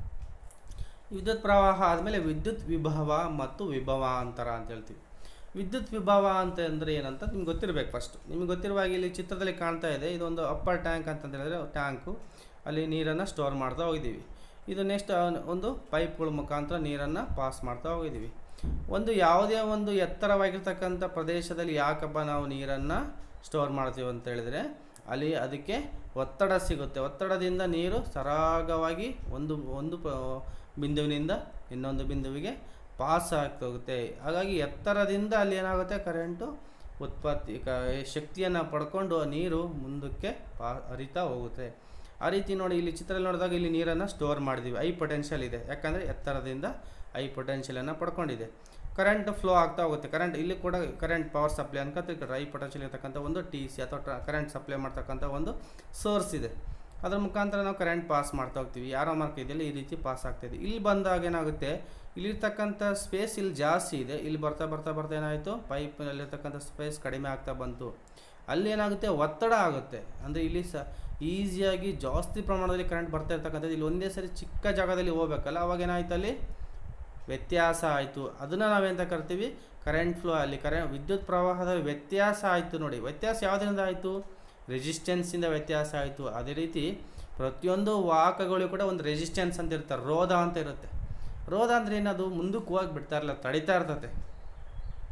ವಿದ್ಯುತ್ ಪ್ರವಾಹ ಆದಮೇಲೆ ವಿದ್ಯುತ್ ವಿಭವ ಮತ್ತು ವಿಭವಾಂತರ ಅಂತ ಹೇಳ್ತೀವಿ ವಿದ್ಯುತ್ ವಿಭವ ಅಂತ ಅಂದರೆ ಏನಂತ ನಿಮ್ಗೆ ಗೊತ್ತಿರಬೇಕು ಫಸ್ಟ್ ನಿಮ್ಗೆ ಗೊತ್ತಿರುವಾಗ ಇಲ್ಲಿ ಚಿತ್ರದಲ್ಲಿ ಕಾಣ್ತಾ ಇದೆ ಇದೊಂದು ಅಪ್ಪರ್ ಟ್ಯಾಂಕ್ ಅಂತ ಹೇಳಿದ್ರೆ ಟ್ಯಾಂಕು ಅಲ್ಲಿ ನೀರನ್ನು ಸ್ಟೋರ್ ಮಾಡ್ತಾ ಹೋಗಿದ್ದೀವಿ ಇದು ನೆಕ್ಸ್ಟ್ ಒಂದು ಪೈಪ್ಗಳ ಮುಖಾಂತರ ನೀರನ್ನು ಪಾಸ್ ಮಾಡ್ತಾ ಹೋಗಿದ್ದೀವಿ ಒಂದು ಯಾವುದೇ ಒಂದು ಎತ್ತರವಾಗಿರ್ತಕ್ಕಂಥ ಪ್ರದೇಶದಲ್ಲಿ ಯಾಕಪ್ಪ ನಾವು ನೀರನ್ನು ಸ್ಟೋರ್ ಮಾಡ್ತೀವಿ ಅಂತ ಹೇಳಿದರೆ ಅಲ್ಲಿ ಅದಕ್ಕೆ ಒತ್ತಡ ಸಿಗುತ್ತೆ ಒತ್ತಡದಿಂದ ನೀರು ಸರಾಗವಾಗಿ ಒಂದು ಒಂದು ಪ ಬಿಂದುವಿನಿಂದ ಇನ್ನೊಂದು ಬಿಂದುವಿಗೆ ಪಾಸ್ ಆಗ್ತಾ ಹೋಗುತ್ತೆ ಹಾಗಾಗಿ ಎತ್ತರದಿಂದ ಅಲ್ಲಿ ಏನಾಗುತ್ತೆ ಕರೆಂಟು ಉತ್ಪತ್ತಿ ಕ ಶಕ್ತಿಯನ್ನು ಪಡ್ಕೊಂಡು ಆ ನೀರು ಮುಂದಕ್ಕೆ ಪಾ ಹರಿತಾ ಹೋಗುತ್ತೆ ಆ ರೀತಿ ನೋಡಿ ಇಲ್ಲಿ ಚಿತ್ರದಲ್ಲಿ ನೋಡಿದಾಗ ಇಲ್ಲಿ ನೀರನ್ನು ಸ್ಟೋರ್ ಮಾಡಿದ್ದೀವಿ ಐ ಪೊಟೆನ್ಷಿಯಲ್ ಇದೆ ಯಾಕಂದರೆ ಎತ್ತರದಿಂದ ಐ ಪೊಟೆನ್ಷಿಯಲನ್ನು ಪಡ್ಕೊಂಡಿದೆ ಕರೆಂಟ್ ಫ್ಲೋ ಆಗ್ತಾ ಹೋಗುತ್ತೆ ಕರೆಂಟ್ ಇಲ್ಲಿ ಕೂಡ ಕರೆಂಟ್ ಪವರ್ ಸಪ್ಲೈ ಅನ್ಕೊಂತ ಈ ಕಡೆ ಐ ಪೊಟೆನ್ಷಿಯಲ್ ಇರತಕ್ಕಂಥ ಒಂದು ಟಿ ಸಿ ಅಥವಾ ಕರೆಂಟ್ ಸಪ್ಲೈ ಮಾಡ್ತಕ್ಕಂಥ ಒಂದು ಸೋರ್ಸ್ ಇದೆ ಅದ್ರ ಮುಖಾಂತರ ನಾವು ಕರೆಂಟ್ ಪಾಸ್ ಮಾಡ್ತಾ ಹೋಗ್ತೀವಿ ಯಾರೋ ಮಾರ್ಕ್ ಇದೆಯಲ್ಲ ಈ ರೀತಿ ಪಾಸ್ ಆಗ್ತಾಯಿದೆ ಇಲ್ಲಿ ಬಂದಾಗ ಏನಾಗುತ್ತೆ ಇಲ್ಲಿರ್ತಕ್ಕಂಥ ಸ್ಪೇಸ್ ಇಲ್ಲಿ ಜಾಸ್ತಿ ಇದೆ ಇಲ್ಲಿ ಬರ್ತಾ ಬರ್ತಾ ಬರ್ತಾ ಏನಾಯಿತು ಪೈಪ್ನಲ್ಲಿರ್ತಕ್ಕಂಥ ಸ್ಪೇಸ್ ಕಡಿಮೆ ಆಗ್ತಾ ಬಂತು ಅಲ್ಲಿ ಏನಾಗುತ್ತೆ ಒತ್ತಡ ಆಗುತ್ತೆ ಅಂದರೆ ಇಲ್ಲಿ ಸ ಈಸಿಯಾಗಿ ಜಾಸ್ತಿ ಪ್ರಮಾಣದಲ್ಲಿ ಕರೆಂಟ್ ಬರ್ತಾ ಇರ್ತಕ್ಕಂಥದ್ದು ಇಲ್ಲಿ ಒಂದೇ ಸರಿ ಚಿಕ್ಕ ಜಾಗದಲ್ಲಿ ಹೋಗ್ಬೇಕಲ್ಲ ಅವಾಗ ಏನಾಯ್ತು ಅಲ್ಲಿ ವ್ಯತ್ಯಾಸ ಆಯಿತು ಅದನ್ನು ನಾವೆಂತ ಕರಿತೀವಿ ಕರೆಂಟ್ ಫ್ಲೋ ಅಲ್ಲಿ ಕರೆ ವಿದ್ಯುತ್ ಪ್ರವಾಹದ ವ್ಯತ್ಯಾಸ ಆಯಿತು ನೋಡಿ ವ್ಯತ್ಯಾಸ ಯಾವುದರಿಂದ ಆಯಿತು ರೆಸಿಸ್ಟೆನ್ಸಿಂದ ವ್ಯತ್ಯಾಸ ಆಯಿತು ಅದೇ ರೀತಿ ಪ್ರತಿಯೊಂದು ವಾಹಕಗಳಿಗೂ ಕೂಡ ಒಂದು ರೆಸಿಸ್ಟೆನ್ಸ್ ಅಂತ ಇರ್ತಾರೆ ರೋಧ ಅಂತ ಇರುತ್ತೆ ರೋಧ ಅಂದರೆ ಏನದು ಮುಂದಕ್ಕೆ ಹೋಗಿ ಬಿಡ್ತಾ ಇರಲ್ಲ ತಡಿತಾ ಇರ್ತತೆ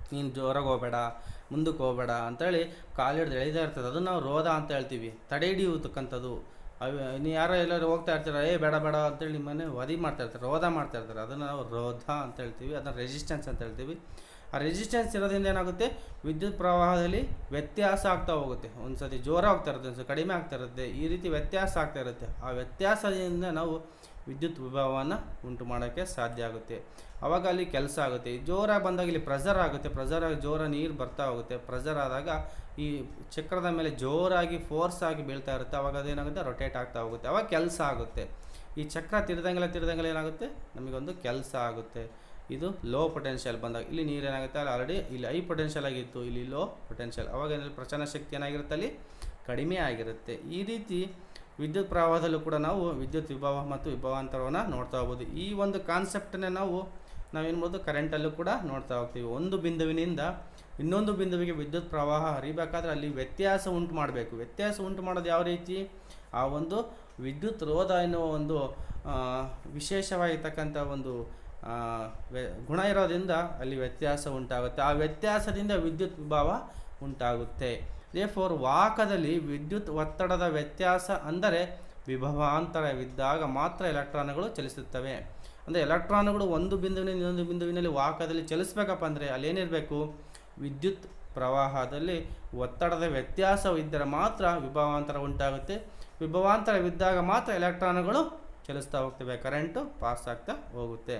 ನೀನು ಜೋರಾಗಿ ಹೋಗಬೇಡ ಮುಂದಕ್ಕೆ ಹೋಗಬೇಡ ಅಂತೇಳಿ ಕಾಲು ಹಿಡ್ದು ಎಳಿತಾ ಇರ್ತದೆ ಅದನ್ನು ನಾವು ರೋಧ ಅಂತ ಹೇಳ್ತೀವಿ ತಡೆ ಹಿಡಿಯುತಕ್ಕಂಥದ್ದು ಅವು ನೀವು ಯಾರೋ ಎಲ್ಲರೂ ಹೋಗ್ತಾ ಇರ್ತೀರ ಏ ಬೇಡ ಬೇಡ ಅಂತೇಳಿ ನಿಮ್ಮನ್ನೇ ವದಿ ಮಾಡ್ತಾ ಇರ್ತಾರೆ ರೋಧ ಮಾಡ್ತಾ ಇರ್ತಾರೆ ಅದನ್ನು ನಾವು ರೋಧ ಅಂತ ಹೇಳ್ತೀವಿ ಅದನ್ನು ರೆಸಿಸ್ಟೆನ್ಸ್ ಅಂತ ಹೇಳ್ತೀವಿ ಆ ರೆಸಿಸ್ಟೆನ್ಸ್ ಇರೋದ್ರಿಂದ ಏನಾಗುತ್ತೆ ವಿದ್ಯುತ್ ಪ್ರವಾಹದಲ್ಲಿ ವ್ಯತ್ಯಾಸ ಆಗ್ತಾ ಹೋಗುತ್ತೆ ಒಂದು ಸತಿ ಜೋರ ಹೋಗ್ತಾ ಇರುತ್ತೆ ಒಂದು ಸತಿ ಕಡಿಮೆ ಆಗ್ತಾ ಇರುತ್ತೆ ಈ ರೀತಿ ವ್ಯತ್ಯಾಸ ಆಗ್ತಾ ಇರುತ್ತೆ ಆ ವ್ಯತ್ಯಾಸದಿಂದ ನಾವು ವಿದ್ಯುತ್ ವಿಭವವನ್ನು ಉಂಟು ಮಾಡೋಕ್ಕೆ ಸಾಧ್ಯ ಆಗುತ್ತೆ ಆವಾಗ ಅಲ್ಲಿ ಕೆಲಸ ಆಗುತ್ತೆ ಈ ಜೋರಾಗಿ ಬಂದಾಗ ಇಲ್ಲಿ ಪ್ರೆಷರ್ ಆಗುತ್ತೆ ಪ್ರೆಷರ್ ಆಗಿ ಜೋರ ನೀರು ಬರ್ತಾ ಹೋಗುತ್ತೆ ಪ್ರೆಷರ್ ಆದಾಗ ಈ ಚಕ್ರದ ಮೇಲೆ ಜೋರಾಗಿ ಫೋರ್ಸ್ ಆಗಿ ಬೀಳ್ತಾ ಇರುತ್ತೆ ಅವಾಗ ಅದೇನಾಗುತ್ತೆ ರೊಟೇಟ್ ಆಗ್ತಾ ಹೋಗುತ್ತೆ ಅವಾಗ ಕೆಲಸ ಆಗುತ್ತೆ ಈ ಚಕ್ರ ತಿರ್ದಂಗೆಲ್ಲ ತಿರ್ದಂಗೆಲ್ಲ ಏನಾಗುತ್ತೆ ನಮಗೊಂದು ಕೆಲಸ ಆಗುತ್ತೆ ಇದು ಲೋ ಪೊಟೆನ್ಷಿಯಲ್ ಬಂದಾಗ ಇಲ್ಲಿ ನೀರು ಏನಾಗುತ್ತೆ ಅಲ್ಲಿ ಆಲ್ರೆಡಿ ಇಲ್ಲಿ ಹೈ ಪೊಟೆನ್ಷಿಯಲ್ ಆಗಿತ್ತು ಇಲ್ಲಿ ಲೋ ಪೊಟೆನ್ಷಿಯಲ್ ಅವಾಗ ಏನಲ್ಲಿ ಪ್ರಚನ ಶಕ್ತಿ ಏನಾಗಿರುತ್ತೆ ಅಲ್ಲಿ ಕಡಿಮೆ ಆಗಿರುತ್ತೆ ಈ ರೀತಿ ವಿದ್ಯುತ್ ಪ್ರವಾಹದಲ್ಲೂ ಕೂಡ ನಾವು ವಿದ್ಯುತ್ ವಿಭವ ಮತ್ತು ವಿಭವಾಂತರವನ್ನು ನೋಡ್ತಾ ಹೋಗ್ಬೋದು ಈ ಒಂದು ಕಾನ್ಸೆಪ್ಟನ್ನೇ ನಾವು ನಾವೇನು ಮಾಡ್ಬೋದು ಕರೆಂಟಲ್ಲೂ ಕೂಡ ನೋಡ್ತಾ ಹೋಗ್ತೀವಿ ಒಂದು ಬಿಂದುವಿನಿಂದ ಇನ್ನೊಂದು ಬಿಂದುವಿಗೆ ವಿದ್ಯುತ್ ಪ್ರವಾಹ ಹರಿಬೇಕಾದ್ರೆ ಅಲ್ಲಿ ವ್ಯತ್ಯಾಸ ಉಂಟು ಮಾಡಬೇಕು ವ್ಯತ್ಯಾಸ ಉಂಟು ಮಾಡೋದು ಯಾವ ರೀತಿ ಆ ಒಂದು ವಿದ್ಯುತ್ ರೋಧ ಎನ್ನುವ ಒಂದು ಆ, ವಿಶೇಷವಾಗಿರ್ತಕ್ಕಂಥ ಒಂದು ಆ, ವ್ಯ- ಗುಣ ಇರೋದ್ರಿಂದ ಅಲ್ಲಿ ವ್ಯತ್ಯಾಸ ಉಂಟಾಗುತ್ತೆ ಆ ವ್ಯತ್ಯಾಸದಿಂದ ವಿದ್ಯುತ್ ವಿಭವ ಉಂಟಾಗುತ್ತೆ ಫೋರ್ ವಾಹಕದಲ್ಲಿ ವಿದ್ಯುತ್ ಒತ್ತಡದ ವ್ಯತ್ಯಾಸ ಅಂದರೆ ವಿಭವಾಂತರವಿದ್ದಾಗ ಮಾತ್ರ ಎಲೆಕ್ಟ್ರಾನ್ಗಳು ಚಲಿಸುತ್ತವೆ ಅಂದರೆ ಎಲೆಕ್ಟ್ರಾನ್ಗಳು ಒಂದು ಬಿಂದುವಿನಿಂದ ಇನ್ನೊಂದು ಬಿಂದುವಿನಲ್ಲಿ ವಾಹಕದಲ್ಲಿ ಚಲಿಸ್ಬೇಕಪ್ಪ ಅಂದರೆ ಅಲ್ಲೇನಿರಬೇಕು ವಿದ್ಯುತ್ ಪ್ರವಾಹದಲ್ಲಿ ಒತ್ತಡದ ವ್ಯತ್ಯಾಸವಿದ್ದರೆ ಮಾತ್ರ ವಿಭವಾಂತರ ಉಂಟಾಗುತ್ತೆ ವಿಭವಾಂತರವಿದ್ದಾಗ ಮಾತ್ರ ಎಲೆಕ್ಟ್ರಾನ್ಗಳು ಚಲಿಸ್ತಾ ಹೋಗ್ತವೆ ಕರೆಂಟು ಪಾಸ್ ಆಗ್ತಾ ಹೋಗುತ್ತೆ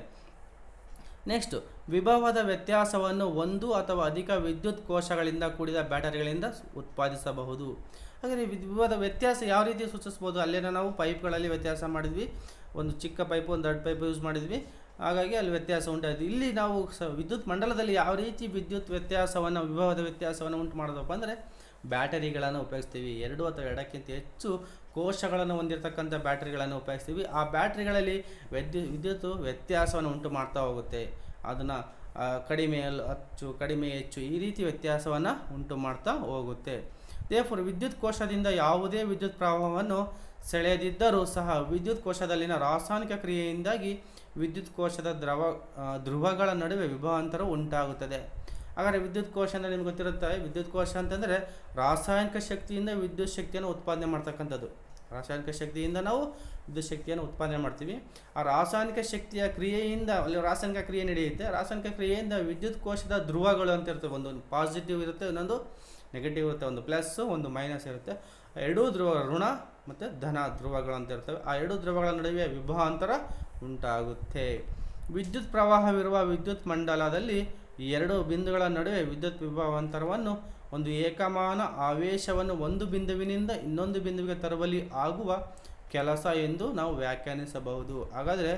ನೆಕ್ಸ್ಟ್ ವಿಭವದ ವ್ಯತ್ಯಾಸವನ್ನು ಒಂದು ಅಥವಾ ಅಧಿಕ ವಿದ್ಯುತ್ ಕೋಶಗಳಿಂದ ಕೂಡಿದ ಬ್ಯಾಟರಿಗಳಿಂದ ಉತ್ಪಾದಿಸಬಹುದು ಹಾಗಾದರೆ ವಿಭವದ ವ್ಯತ್ಯಾಸ ಯಾವ ರೀತಿ ಸೂಚಿಸ್ಬೋದು ಅಲ್ಲೇನೋ ನಾವು ಪೈಪ್ಗಳಲ್ಲಿ ವ್ಯತ್ಯಾಸ ಮಾಡಿದ್ವಿ ಒಂದು ಚಿಕ್ಕ ಪೈಪು ಒಂದು ದೊಡ್ಡ ಪೈಪ್ ಯೂಸ್ ಮಾಡಿದ್ವಿ ಹಾಗಾಗಿ ಅಲ್ಲಿ ವ್ಯತ್ಯಾಸ ಉಂಟಾಯಿತು ಇಲ್ಲಿ ನಾವು ಸ ವಿದ್ಯುತ್ ಮಂಡಲದಲ್ಲಿ ಯಾವ ರೀತಿ ವಿದ್ಯುತ್ ವ್ಯತ್ಯಾಸವನ್ನು ವಿಭವದ ವ್ಯತ್ಯಾಸವನ್ನು ಉಂಟು ಮಾಡೋದಪ್ಪ ಅಂದರೆ ಬ್ಯಾಟರಿಗಳನ್ನು ಉಪಯೋಗಿಸ್ತೀವಿ ಎರಡು ಅಥವಾ ಎರಡಕ್ಕಿಂತ ಹೆಚ್ಚು ಕೋಶಗಳನ್ನು ಹೊಂದಿರತಕ್ಕಂಥ ಬ್ಯಾಟರಿಗಳನ್ನು ಉಪಯೋಗಿಸ್ತೀವಿ ಆ ಬ್ಯಾಟರಿಗಳಲ್ಲಿ ವಿದ್ಯು ವಿದ್ಯುತ್ ವ್ಯತ್ಯಾಸವನ್ನು ಉಂಟು ಮಾಡ್ತಾ ಹೋಗುತ್ತೆ ಅದನ್ನು ಕಡಿಮೆ ಅಲ್- ಹೆಚ್ಚು ಕಡಿಮೆ ಹೆಚ್ಚು ಈ ರೀತಿ ವ್ಯತ್ಯಾಸವನ್ನು ಉಂಟು ಮಾಡ್ತಾ ಹೋಗುತ್ತೆ ದೇಫರ್ ವಿದ್ಯುತ್ ಕೋಶದಿಂದ ಯಾವುದೇ ವಿದ್ಯುತ್ ಪ್ರವಾಹವನ್ನು ಸೆಳೆಯದಿದ್ದರೂ ಸಹ ವಿದ್ಯುತ್ ಕೋಶದಲ್ಲಿನ ರಾಸಾಯನಿಕ ಕ್ರಿಯೆಯಿಂದಾಗಿ ವಿದ್ಯುತ್ ಕೋಶದ ದ್ರವ ಆ, ಧ್ರುವಗಳ ನಡುವೆ ವಿಭವಾಂತರ ಉಂಟಾಗುತ್ತದೆ ಹಾಗಾದರೆ ವಿದ್ಯುತ್ ಕೋಶ ಅಂದರೆ ನಿಮ್ಗೆ ಗೊತ್ತಿರುತ್ತೆ ವಿದ್ಯುತ್ ಕೋಶ ಅಂತಂದರೆ ರಾಸಾಯನಿಕ ಶಕ್ತಿಯಿಂದ ವಿದ್ಯುತ್ ಶಕ್ತಿಯನ್ನು ಉತ್ಪಾದನೆ ಮಾಡ್ತಕ್ಕಂಥದ್ದು ರಾಸಾಯನಿಕ ಶಕ್ತಿಯಿಂದ ನಾವು ವಿದ್ಯುತ್ ಶಕ್ತಿಯನ್ನು ಉತ್ಪಾದನೆ ಮಾಡ್ತೀವಿ ಆ ರಾಸಾಯನಿಕ ಶಕ್ತಿಯ ಕ್ರಿಯೆಯಿಂದ ಅಲ್ಲಿ ರಾಸಾಯನಿಕ ಕ್ರಿಯೆ ನಡೆಯುತ್ತೆ ರಾಸಾಯನಿಕ ಕ್ರಿಯೆಯಿಂದ ವಿದ್ಯುತ್ ಕೋಶದ ಧ್ರುವಗಳು ಅಂತ ಇರ್ತವೆ ಒಂದು ಪಾಸಿಟಿವ್ ಇರುತ್ತೆ ಇನ್ನೊಂದು ನೆಗೆಟಿವ್ ಇರುತ್ತೆ ಒಂದು ಪ್ಲಸ್ಸು ಒಂದು ಮೈನಸ್ ಇರುತ್ತೆ ಆ ಎರಡೂ ಧ್ರುವ ಋಣ ಮತ್ತು ಧನ ಧ್ರುವಗಳು ಅಂತ ಇರ್ತವೆ ಆ ಎರಡೂ ಧ್ರುವಗಳ ನಡುವೆ ವಿಭವಾಂತರ ಉಂಟಾಗುತ್ತೆ ವಿದ್ಯುತ್ ಪ್ರವಾಹವಿರುವ ವಿದ್ಯುತ್ ಮಂಡಲದಲ್ಲಿ ಈ ಎರಡು ಬಿಂದುಗಳ ನಡುವೆ ವಿದ್ಯುತ್ ವಿಭವಾಂತರವನ್ನು ಒಂದು ಏಕಮಾನ ಆವೇಶವನ್ನು ಒಂದು ಬಿಂದುವಿನಿಂದ ಇನ್ನೊಂದು ಬಿಂದುವಿಗೆ ತರುವಲ್ಲಿ ಆಗುವ ಕೆಲಸ ಎಂದು ನಾವು ವ್ಯಾಖ್ಯಾನಿಸಬಹುದು ಹಾಗಾದರೆ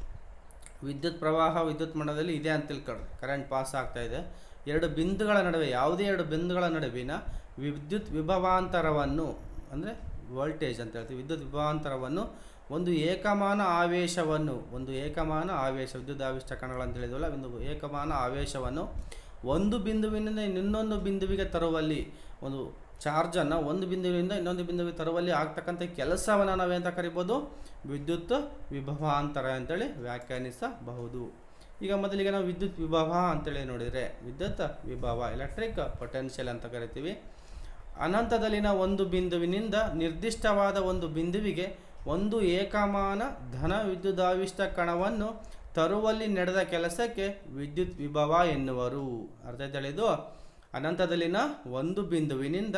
ವಿದ್ಯುತ್ ಪ್ರವಾಹ ವಿದ್ಯುತ್ ಮಂಡಲದಲ್ಲಿ ಇದೆ ಅಂತ ತಿಳ್ಕೊಳ್ಳಿ ಕರೆಂಟ್ ಪಾಸ್ ಆಗ್ತಾ ಇದೆ ಎರಡು ಬಿಂದುಗಳ ನಡುವೆ ಯಾವುದೇ ಎರಡು ಬಿಂದುಗಳ ನಡುವಿನ ವಿದ್ಯುತ್ ವಿಭವಾಂತರವನ್ನು ಅಂದರೆ ವೋಲ್ಟೇಜ್ ಅಂತ ಹೇಳ್ತೀವಿ ವಿದ್ಯುತ್ ವಿಭವಾಂತರವನ್ನು ಒಂದು ಏಕಮಾನ ಆವೇಶವನ್ನು ಒಂದು ಏಕಮಾನ ಆವೇಶ ವಿದ್ಯುತ್ ಆವಿಷ್ಟ ಕಣಗಳು ಅಂತ ಹೇಳಿದ್ವಲ್ಲ ಒಂದು ಏಕಮಾನ ಆವೇಶವನ್ನು ಒಂದು ಬಿಂದುವಿನಿಂದ ಇನ್ನೊಂದು ಬಿಂದುವಿಗೆ ತರುವಲ್ಲಿ ಒಂದು ಚಾರ್ಜನ್ನು ಒಂದು ಬಿಂದುವಿನಿಂದ ಇನ್ನೊಂದು ಬಿಂದುವಿಗೆ ತರುವಲ್ಲಿ ಆಗ್ತಕ್ಕಂಥ ಕೆಲಸವನ್ನು ನಾವೇಂತ ಕರಿಬೋದು ವಿದ್ಯುತ್ ವಿಭವಾಂತರ ಅಂತೇಳಿ ವ್ಯಾಖ್ಯಾನಿಸಬಹುದು ಈಗ ಮೊದಲಿಗೆ ನಾವು ವಿದ್ಯುತ್ ವಿಭವ ಅಂತೇಳಿ ನೋಡಿದರೆ ವಿದ್ಯುತ್ ವಿಭವ ಎಲೆಕ್ಟ್ರಿಕ್ ಪೊಟೆನ್ಷಿಯಲ್ ಅಂತ ಕರಿತೀವಿ ಅನಂತದಲ್ಲಿನ ಒಂದು ಬಿಂದುವಿನಿಂದ ನಿರ್ದಿಷ್ಟವಾದ ಒಂದು ಬಿಂದುವಿಗೆ ಒಂದು ಏಕಮಾನ ಧನ ವಿದ್ಯುದಾವಿಷ್ಟ ಕಣವನ್ನು ತರುವಲ್ಲಿ ನಡೆದ ಕೆಲಸಕ್ಕೆ ವಿದ್ಯುತ್ ವಿಭವ ಎನ್ನುವರು ಅರ್ಥ ತಿಳಿದು ಅನಂತದಲ್ಲಿನ ಒಂದು ಬಿಂದುವಿನಿಂದ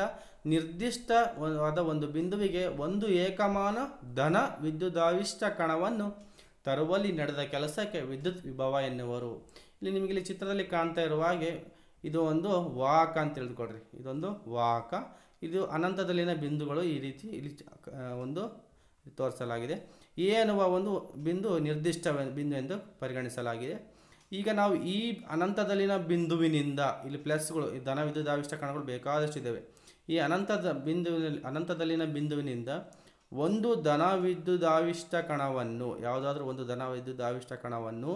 ನಿರ್ದಿಷ್ಟವಾದ ಒಂದು ಬಿಂದುವಿಗೆ ಒಂದು ಏಕಮಾನ ಧನ ವಿದ್ಯುದಾವಿಷ್ಟ ಕಣವನ್ನು ತರುವಲ್ಲಿ ನಡೆದ ಕೆಲಸಕ್ಕೆ ವಿದ್ಯುತ್ ವಿಭವ ಎನ್ನುವರು ಇಲ್ಲಿ ನಿಮಗೆ ಇಲ್ಲಿ ಚಿತ್ರದಲ್ಲಿ ಕಾಣ್ತಾ ಇರುವ ಹಾಗೆ ಇದು ಒಂದು ವಾಹಕ ಅಂತ ತಿಳಿದುಕೊಡ್ರಿ ಇದೊಂದು ವಾಹಕ ಇದು ಅನಂತದಲ್ಲಿನ ಬಿಂದುಗಳು ಈ ರೀತಿ ಇಲ್ಲಿ ಚ- ಆ, ಒಂದು ತೋರಿಸಲಾಗಿದೆ ಎ ಎನ್ನುವ ಒಂದು ಬಿಂದು ನಿರ್ದಿಷ್ಟ ಬಿಂದು ಎಂದು ಪರಿಗಣಿಸಲಾಗಿದೆ ಈಗ ನಾವು ಈ ಅನಂತದಲ್ಲಿನ ಬಿಂದುವಿನಿಂದ ಇಲ್ಲಿ ಪ್ಲಸ್ಗಳು ಈ ಧನ ವಿದ್ಯುದಾವಿಷ್ಟ ಕಣಗಳು ಬೇಕಾದಷ್ಟು ಇದ್ದಾವೆ ಈ ಅನಂತದ ಬಿಂದುವಿನಲ್ಲಿ ಅನಂತದಲ್ಲಿನ ಬಿಂದುವಿನಿಂದ ಒಂದು ಧನ ವಿದ್ಯುದಾವಿಷ್ಟ ಕಣವನ್ನು ಯಾವುದಾದ್ರೂ ಒಂದು ಧನ ವಿದ್ಯುದಾವಿಷ್ಟ ಕಣವನ್ನು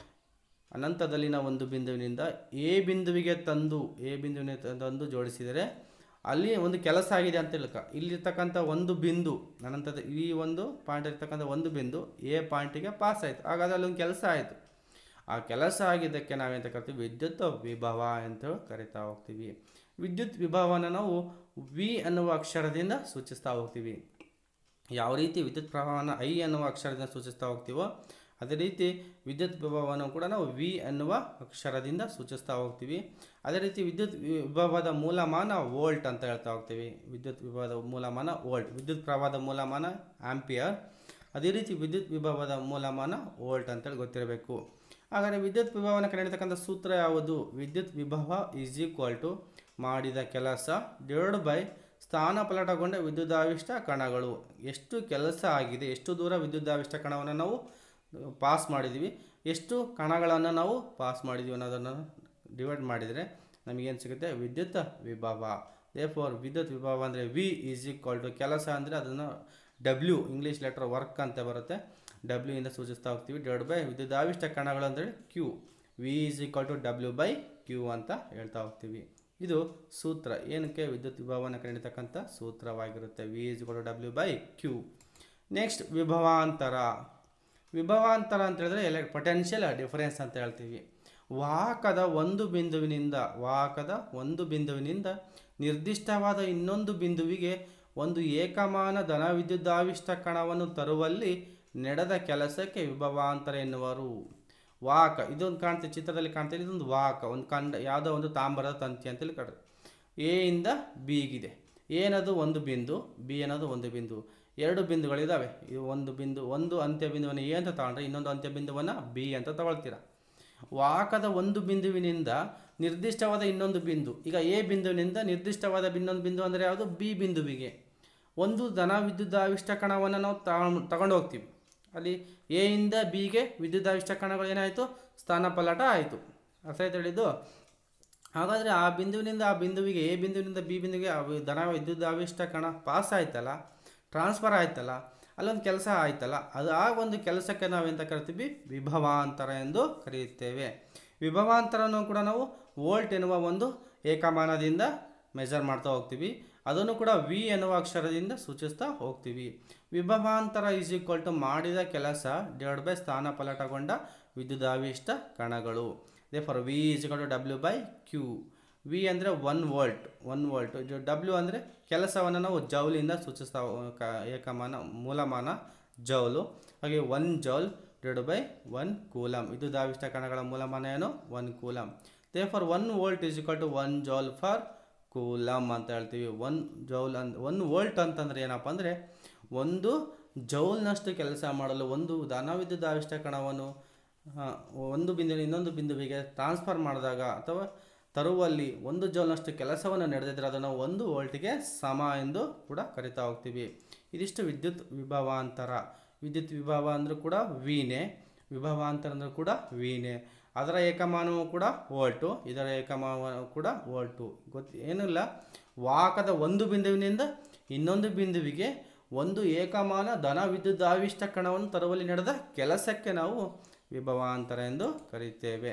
ಅನಂತದಲ್ಲಿನ ಒಂದು ಬಿಂದುವಿನಿಂದ ಎ ಬಿಂದುವಿಗೆ ತಂದು ಎ ಬಿಂದುವಿನ ತಂದು ಜೋಡಿಸಿದರೆ ಅಲ್ಲಿ ಒಂದು ಕೆಲಸ ಆಗಿದೆ ಅಂತ ತಿಳ್ಕ ಇಲ್ಲಿರ್ತಕ್ಕಂಥ ಒಂದು ಬಿಂದು ಅನಂತದ ಈ ಒಂದು ಪಾಯಿಂಟ್ ಇರ್ತಕ್ಕಂಥ ಒಂದು ಬಿಂದು ಎ ಪಾಯಿಂಟಿಗೆ ಪಾಸ್ ಆಯಿತು ಹಾಗಾದ್ರೆ ಅಲ್ಲಿ ಒಂದು ಕೆಲಸ ಆಯಿತು ಆ ಕೆಲಸ ಆಗಿದ್ದಕ್ಕೆ ನಾವೇಂತ ಕರಿತೀವಿ ವಿದ್ಯುತ್ ವಿಭವ ಅಂತ ಕರಿತಾ ಹೋಗ್ತೀವಿ ವಿದ್ಯುತ್ ವಿಭವನ ನಾವು ವಿ ಅನ್ನುವ ಅಕ್ಷರದಿಂದ ಸೂಚಿಸ್ತಾ ಹೋಗ್ತೀವಿ ಯಾವ ರೀತಿ ವಿದ್ಯುತ್ ಪ್ರವಾಹನ ಐ ಅನ್ನುವ ಅಕ್ಷರದಿಂದ ಸೂಚಿಸ್ತಾ ಹೋಗ್ತೀವೋ ಅದೇ ರೀತಿ ವಿದ್ಯುತ್ ವಿಭವವನ್ನು ಕೂಡ ನಾವು ವಿ ಅನ್ನುವ ಅಕ್ಷರದಿಂದ ಸೂಚಿಸ್ತಾ ಹೋಗ್ತೀವಿ ಅದೇ ರೀತಿ ವಿದ್ಯುತ್ ವಿ- ವಿಭವದ ಮೂಲಮಾನ ವೋಲ್ಟ್ ಅಂತ ಹೇಳ್ತಾ ಹೋಗ್ತೀವಿ ವಿದ್ಯುತ್ ವಿಭವದ ಮೂಲಮಾನ ವೋಲ್ಟ್ ವಿದ್ಯುತ್ ಪ್ರವಾಹದ ಮೂಲಮಾನ ಆಂಪಿಯರ್ ಅದೇ ರೀತಿ ವಿದ್ಯುತ್ ವಿಭವದ ಮೂಲಮಾನ ವೋಲ್ಟ್ ಅಂತೇಳಿ ಗೊತ್ತಿರಬೇಕು ಹಾಗಾದರೆ ವಿದ್ಯುತ್ ವಿಭವನ ಕಂಡಿರ್ತಕ್ಕಂಥ ಸೂತ್ರ ಯಾವುದು ವಿದ್ಯುತ್ ವಿಭವ ಈಸ್ ಈಕ್ವಲ್ ಟು ಮಾಡಿದ ಕೆಲಸ ಡಿವೈಡ್ ಬೈ ಸ್ಥಾನಪಲಟಗೊಂಡ ವಿದ್ಯುದಾವಿಷ್ಟ ಕಣಗಳು ಎಷ್ಟು ಕೆಲಸ ಆಗಿದೆ ಎಷ್ಟು ದೂರ ವಿದ್ಯುದಾವಿಷ್ಟ ಕಣವನ್ನು ನಾವು ಪಾಸ್ ಮಾಡಿದ್ದೀವಿ ಎಷ್ಟು ಕಣಗಳನ್ನು ನಾವು ಪಾಸ್ ಮಾಡಿದ್ದೀವಿ ಅನ್ನೋದನ್ನು ಡಿವೈಡ್ ಮಾಡಿದರೆ ನಮಗೇನು ಸಿಗುತ್ತೆ ವಿದ್ಯುತ್ ವಿಭವ ದೇ ಫೋರ್ ವಿದ್ಯುತ್ ವಿಭವ ಅಂದರೆ ವಿ ಈಸ್ ಈಕ್ವಲ್ ಟು ಕೆಲಸ ಅಂದರೆ ಅದನ್ನು ಡಬ್ಲ್ಯೂ ಇಂಗ್ಲೀಷ್ ಲೆಟರ್ ವರ್ಕ್ ಅಂತ ಬರುತ್ತೆ ಡಬ್ಲ್ಯೂ ಇಂದ ಸೂಚಿಸ್ತಾ ಹೋಗ್ತೀವಿ ಡಿವೈಡ್ ಬೈ ವಿದ್ಯುದಾವಿಷ್ಟ ಕಣಗಳು ಅಂದರೆ Q V is equal to W by Q ಅಂತ ಹೇಳ್ತಾ ಹೋಗ್ತೀವಿ ಇದು ಸೂತ್ರ ಏನಕ್ಕೆ ವಿದ್ಯುತ್ ವಿಭವನ ಕಂಡಿರ್ತಕ್ಕಂಥ ಸೂತ್ರವಾಗಿರುತ್ತೆ V is equal to W by Q next ವಿಭವಾಂತರ ವಿಭವಾಂತರ ಅಂತ ಹೇಳಿದ್ರೆ ಎಲೆ ಪೊಟೆನ್ಷಿಯಲ್ ಡಿಫರೆನ್ಸ್ ಅಂತ ಹೇಳ್ತೀವಿ ವಾಹಕದ ಒಂದು ಬಿಂದುವಿನಿಂದ ವಾಹಕದ ಒಂದು ಬಿಂದುವಿನಿಂದ ನಿರ್ದಿಷ್ಟವಾದ ಇನ್ನೊಂದು ಬಿಂದುವಿಗೆ ಒಂದು ಏಕಮಾನ ಧನವಿದ್ಯುದಾವಿಷ್ಟ ಕಣವನ್ನು ತರುವಲ್ಲಿ ನಡೆದ ಕೆಲಸಕ್ಕೆ ವಿಭವಾಂತರ ಎನ್ನುವರು ವಾಹಕ ಇದೊಂದು ಕಾಣ್ತದೆ ಚಿತ್ರದಲ್ಲಿ ಕಾಣ್ತಾ ಇದೆ ಇದೊಂದು ವಾಹಕ ಒಂದು ಕಂಡ ಯಾವುದೋ ಒಂದು ತಾಮ್ರದ ತಂತಿ ಅಂತೇಳಿ ಕಡ ಎ ಇಂದ ಬಿಗಿದೆ ಏನದು ಒಂದು ಬಿಂದು ಬಿ ಅನ್ನೋದು ಒಂದು ಬಿಂದು ಎರಡು ಬಿಂದುಗಳಿದ್ದಾವೆ ಇದು ಒಂದು ಬಿಂದು ಒಂದು ಅಂತ್ಯ ಬಿಂದುವನ್ನು ಎ ಅಂತ ತಗೊಂಡ್ರೆ ಇನ್ನೊಂದು ಅಂತ್ಯ ಬಿಂದುವನ್ನು ಬಿ ಅಂತ ತಗೊಳ್ತೀರಾ ವಾಹಕದ ಒಂದು ಬಿಂದುವಿನಿಂದ ನಿರ್ದಿಷ್ಟವಾದ ಇನ್ನೊಂದು ಬಿಂದು ಈಗ ಎ ಬಿಂದುವಿನಿಂದ ನಿರ್ದಿಷ್ಟವಾದ ಇನ್ನೊಂದು ಬಿಂದು ಅಂದರೆ ಯಾವುದು ಬಿ ಬಿಂದುವಿಗೆ ಒಂದು ಧನ ವಿದ್ಯುದಾವಿಷ್ಟ ಕಣವನ್ನು ನಾವು ತಗೊಂಡು ತಗೊಂಡು ಹೋಗ್ತೀವಿ ಅಲ್ಲಿ ಎ ಇಂದ ಬಿಗೆ ವಿದ್ಯುದಾವಿಷ್ಟ ಕಣಗಳು ಏನಾಯಿತು ಸ್ಥಾನಪಲ್ಲಟ ಆಯಿತು ಅರ್ಥ ಆಯ್ತು ಹೇಳಿದ್ದು ಹಾಗಾದರೆ ಆ ಬಿಂದುವಿನಿಂದ ಆ ಬಿಂದುವಿಗೆ ಎ ಬಿಂದುವಿನಿಂದ ಬಿ ಬಿಂದುವಿಗೆ ಆ ವಿ- ಧನ ವಿದ್ಯುದಾವಿಷ್ಟ ಕಣ ಪಾಸ್ ಆಯ್ತಲ್ಲ ಟ್ರಾನ್ಸ್ಫರ್ ಆಯ್ತಲ್ಲ ಅಲ್ಲೊಂದು ಕೆಲಸ ಆಯ್ತಲ್ಲ ಅದು ಆ ಒಂದು ಕೆಲಸಕ್ಕೆ ನಾವೆಂತ ಕರಿತೀವಿ ವಿಭವಾಂತರ ಎಂದು ಕರೆಯುತ್ತೇವೆ ವಿಭವಾಂತರವನ್ನು ಕೂಡ ನಾವು ವೋಲ್ಟ್ ಎನ್ನುವ ಒಂದು ಏಕಮಾನದಿಂದ ಮೆಜರ್ ಮಾಡ್ತಾ ಹೋಗ್ತೀವಿ ಅದನ್ನು ಕೂಡ ವಿ ಎನ್ನುವ ಅಕ್ಷರದಿಂದ ಸೂಚಿಸ್ತಾ ಹೋಗ್ತೀವಿ ವಿಭವಾಂತರ ಈಸ್ ಈಕ್ವಲ್ ಟು ಮಾಡಿದ ಕೆಲಸ ಡಿವೈಡ್ ಬೈ ಸ್ಥಾನಪಲಟಗೊಂಡ ವಿದ್ಯುದಾವಿಷ್ಟ ಕಣಗಳು therefore V is equal to W by Q V ಅಂದರೆ one volt one volt W ಅಂದರೆ ಕೆಲಸವನ್ನು ನಾವು ಜೌಲಿಂದ ಸೂಚಿಸ್ತಾ ಹೋ- ಕ- ಏಕಮಾನ ಮೂಲಮಾನ ಜೌಲು ಹಾಗೆ one joule divide by one coulomb ಇದು ದಾವಿಷ್ಟ ಕಣಗಳ ಮೂಲಮಾನ ಏನು one coulomb therefore one volt is equal to one joule per coulomb ಅಂತ ಹೇಳ್ತೀವಿ ಒನ್ ಜೌಲ್ ಅಂದ್ ಒನ್ ವೋಲ್ಟ್ ಅಂತಂದ್ರೆ ಏನಪ್ಪ ಅಂದರೆ ಒಂದು ಜೌಲ್ನಷ್ಟು ಕೆಲಸ ಮಾಡಲು ಒಂದು ಧನವಿದ್ಯುದಾವಿಷ್ಟ ಕಣವನ್ನು ಆ, ಒಂದು ಬಿಂದುವಿನ ಇನ್ನೊಂದು ಬಿಂದುವಿಗೆ ಟ್ರಾನ್ಸ್ಫರ್ ಮಾಡಿದಾಗ ಅಥವಾ ತರುವಲ್ಲಿ ಒಂದು ಜೌಲ್ನಷ್ಟು ಕೆಲಸವನ್ನು ನಡೆದಿದ್ರೆ ಅದನ್ನು ಒಂದು ವೋಲ್ಟ್ಗೆ ಸಮ ಎಂದು ಕೂಡ ಕರಿತಾ ಹೋಗ್ತೀವಿ ಇದಿಷ್ಟು ವಿದ್ಯುತ್ ವಿಭವಾಂತರ ವಿದ್ಯುತ್ ವಿಭವ ಅಂದರೂ ಕೂಡ ವೀನೆ ವಿಭವಾಂತರ ಅಂದರೂ ಕೂಡ ವೀನೆ ಅದರ ಏಕಮಾನವು ಕೂಡ ವೋಲ್ಟು ಇದರ ಏಕಮಾನ ಕೂಡ ವೋಲ್ಟು ಗೊತ್ತು ಏನಿಲ್ಲ ವಾಹಕದ ಒಂದು ಬಿಂದುವಿನಿಂದ ಇನ್ನೊಂದು ಬಿಂದುವಿಗೆ ಒಂದು ಏಕಮಾನ ಧನ ವಿದ್ಯುದಾವಿಷ್ಟ ಕಣವನ್ನು ತರುವಲ್ಲಿ ನಡೆದ ಕೆಲಸಕ್ಕೆ ನಾವು ವಿಭವಾಂತರ ಎಂದು ಕರೆಯುತ್ತೇವೆ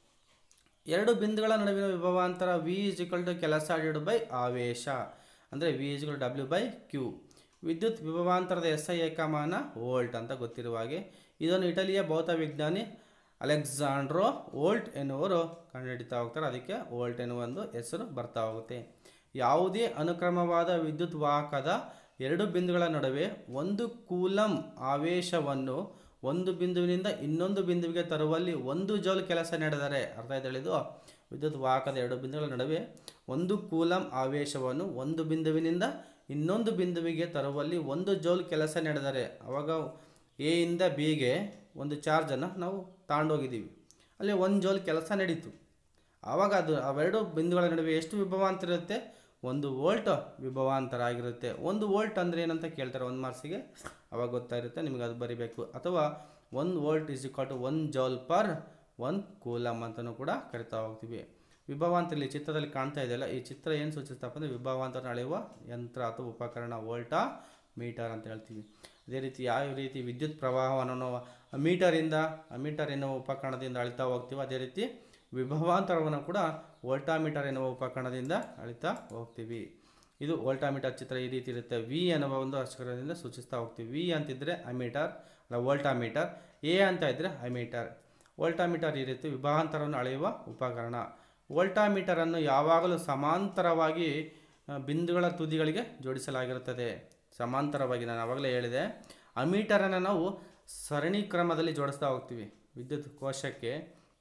ಎರಡು ಬಿಂದುಗಳ ನಡುವಿನ ವಿಭವಾಂತರ ವಿ ಇಸ್ ಈಕ್ವಲ್ ಟು ಕೆಲಸ ಡಿವೈಡ್ ಬೈ ಆವೇಶ ಅಂದರೆ V is equal W by Q ವಿದ್ಯುತ್ ವಿಭವಾಂತರದ ಎಸ್ ಐ ಏಕಮಾನ ವೋಲ್ಟ್ ಅಂತ ಗೊತ್ತಿರುವ ಹಾಗೆ ಇದನ್ನು ಇಟಲಿಯ ಭೌತ ವಿಜ್ಞಾನಿ ಅಲೆಕ್ಸಾಂಡ್ರೋ ವೋಲ್ಟ್ ಎನ್ನುವರು ಕಂಡುಹಿಡಿತಾ ಹೋಗ್ತಾರೆ ಅದಕ್ಕೆ ವೋಲ್ಟ್ ಎನ್ನುವ ಒಂದು ಹೆಸರು ಬರ್ತಾ ಹೋಗುತ್ತೆ ಯಾವುದೇ ಅನುಕ್ರಮವಾದ ವಿದ್ಯುತ್ ವಾಹಕದ ಎರಡು ಬಿಂದುಗಳ ನಡುವೆ ಒಂದು ಕೂಲಂ ಆವೇಶವನ್ನು ಒಂದು ಬಿಂದುವಿನಿಂದ ಇನ್ನೊಂದು ಬಿಂದುವಿಗೆ ತರುವಲ್ಲಿ ಒಂದು ಜೌಲ್ ಕೆಲಸ ನಡೆದರೆ ಅರ್ಥ ಆಯ್ತು ಹೇಳಿದ್ದು ವಿದ್ಯುತ್ ವಾಹಕದ ಎರಡು ಬಿಂದುಗಳ ನಡುವೆ ಒಂದು ಕೂಲಂ ಆವೇಶವನ್ನು ಒಂದು ಬಿಂದುವಿನಿಂದ ಇನ್ನೊಂದು ಬಿಂದುವಿಗೆ ತರುವಲ್ಲಿ ಒಂದು ಜೌಲ್ ಕೆಲಸ ನಡೆದರೆ ಅವಾಗ ಎ ಇಂದ ಬಿಗೆ ಒಂದು ಚಾರ್ಜನ್ನು ನಾವು ತಗೊಂಡೋಗಿದ್ದೀವಿ ಅಲ್ಲಿ ಒಂದು ಜೌಲ್ ಕೆಲಸ ನಡೀತು ಆವಾಗ ಅದು ಅವೆರಡು ಬಿಂದುಗಳ ನಡುವೆ ಎಷ್ಟು ವಿಭವಾಂತರ ಇರುತ್ತೆ ಒಂದು ವೋಲ್ಟ್ ವಿಭವಾಂತರ ಆಗಿರುತ್ತೆ ಒಂದು ವೋಲ್ಟ್ ಅಂದರೆ ಏನಂತ ಕೇಳ್ತಾರೆ ಒಂದು ಮಾರ್ಕ್ಸಿಗೆ ಅವಾಗ ಗೊತ್ತಾಗಿರುತ್ತೆ ನಿಮಗೆ ಅದು ಬರಿಬೇಕು ಅಥವಾ ಒಂದು volt is equal to one joule per one coulomb ಅಂತಲೂ ಕೂಡ ಕರಿತಾ ಹೋಗ್ತೀವಿ ವಿಭವಾಂತರ ಇಲ್ಲಿ ಚಿತ್ರದಲ್ಲಿ ಕಾಣ್ತಾ ಇದೆಯಲ್ಲ ಈ ಚಿತ್ರ ಏನು ಸೂಚಿಸ್ತಪ್ಪ ಅಂದರೆ ವಿಭವಾಂತರ ಅಳೆಯುವ ಯಂತ್ರ ಅಥವಾ ಉಪಕರಣ ವೋಲ್ಟಾ ಮೀಟರ್ ಅಂತ ಹೇಳ್ತೀವಿ ಅದೇ ರೀತಿ ಯಾವ ರೀತಿ ವಿದ್ಯುತ್ ಪ್ರವಾಹವನ್ನು ನಾವು ಮೀಟರಿಂದ ಮೀಟರ್ ಎನ್ನುವ ಉಪಕರಣದಿಂದ ಅಳಿತಾ ಹೋಗ್ತೀವಿ ಅದೇ ರೀತಿ ವಿಭವಾಂತರವನ್ನು ಕೂಡ ವೋಲ್ಟಾಮೀಟರ್ ಎನ್ನುವ ಉಪಕರಣದಿಂದ ಅಳಿತಾ ಹೋಗ್ತೀವಿ ಇದು ವೋಲ್ಟಾಮೀಟರ್ ಚಿತ್ರ ಈ ರೀತಿ ಇರುತ್ತೆ ವಿ ಎನ್ನುವ ಒಂದು ಅಕ್ಷರದಿಂದ ಸೂಚಿಸ್ತಾ ಹೋಗ್ತೀವಿ ವಿ ಅಂತಿದ್ರೆ ಅಮೀಟರ್ ಅಲ್ಲ ವೋಲ್ಟಾಮೀಟರ್ ಎ ಅಂತ ಇದ್ದರೆ ಅಮೀಟರ್ ವೋಲ್ಟಾಮೀಟರ್ ಈ ರೀತಿ ವಿಭವಾಂತರವನ್ನು ಅಳೆಯುವ ಉಪಕರಣ ವೋಲ್ಟಾಮೀಟರನ್ನು ಯಾವಾಗಲೂ ಸಮಾಂತರವಾಗಿ ಆ, ಬಿಂದುಗಳ ತುದಿಗಳಿಗೆ ಜೋಡಿಸಲಾಗಿರುತ್ತದೆ ಸಮಾಂತರವಾಗಿ ನಾನು ಆವಾಗಲೇ ಹೇಳಿದೆ ಅಮೀಟರನ್ನು ನಾವು ಸರಣಿ ಕ್ರಮದಲ್ಲಿ ಜೋಡಿಸ್ತಾ ಹೋಗ್ತೀವಿ ವಿದ್ಯುತ್ ಕೋಶಕ್ಕೆ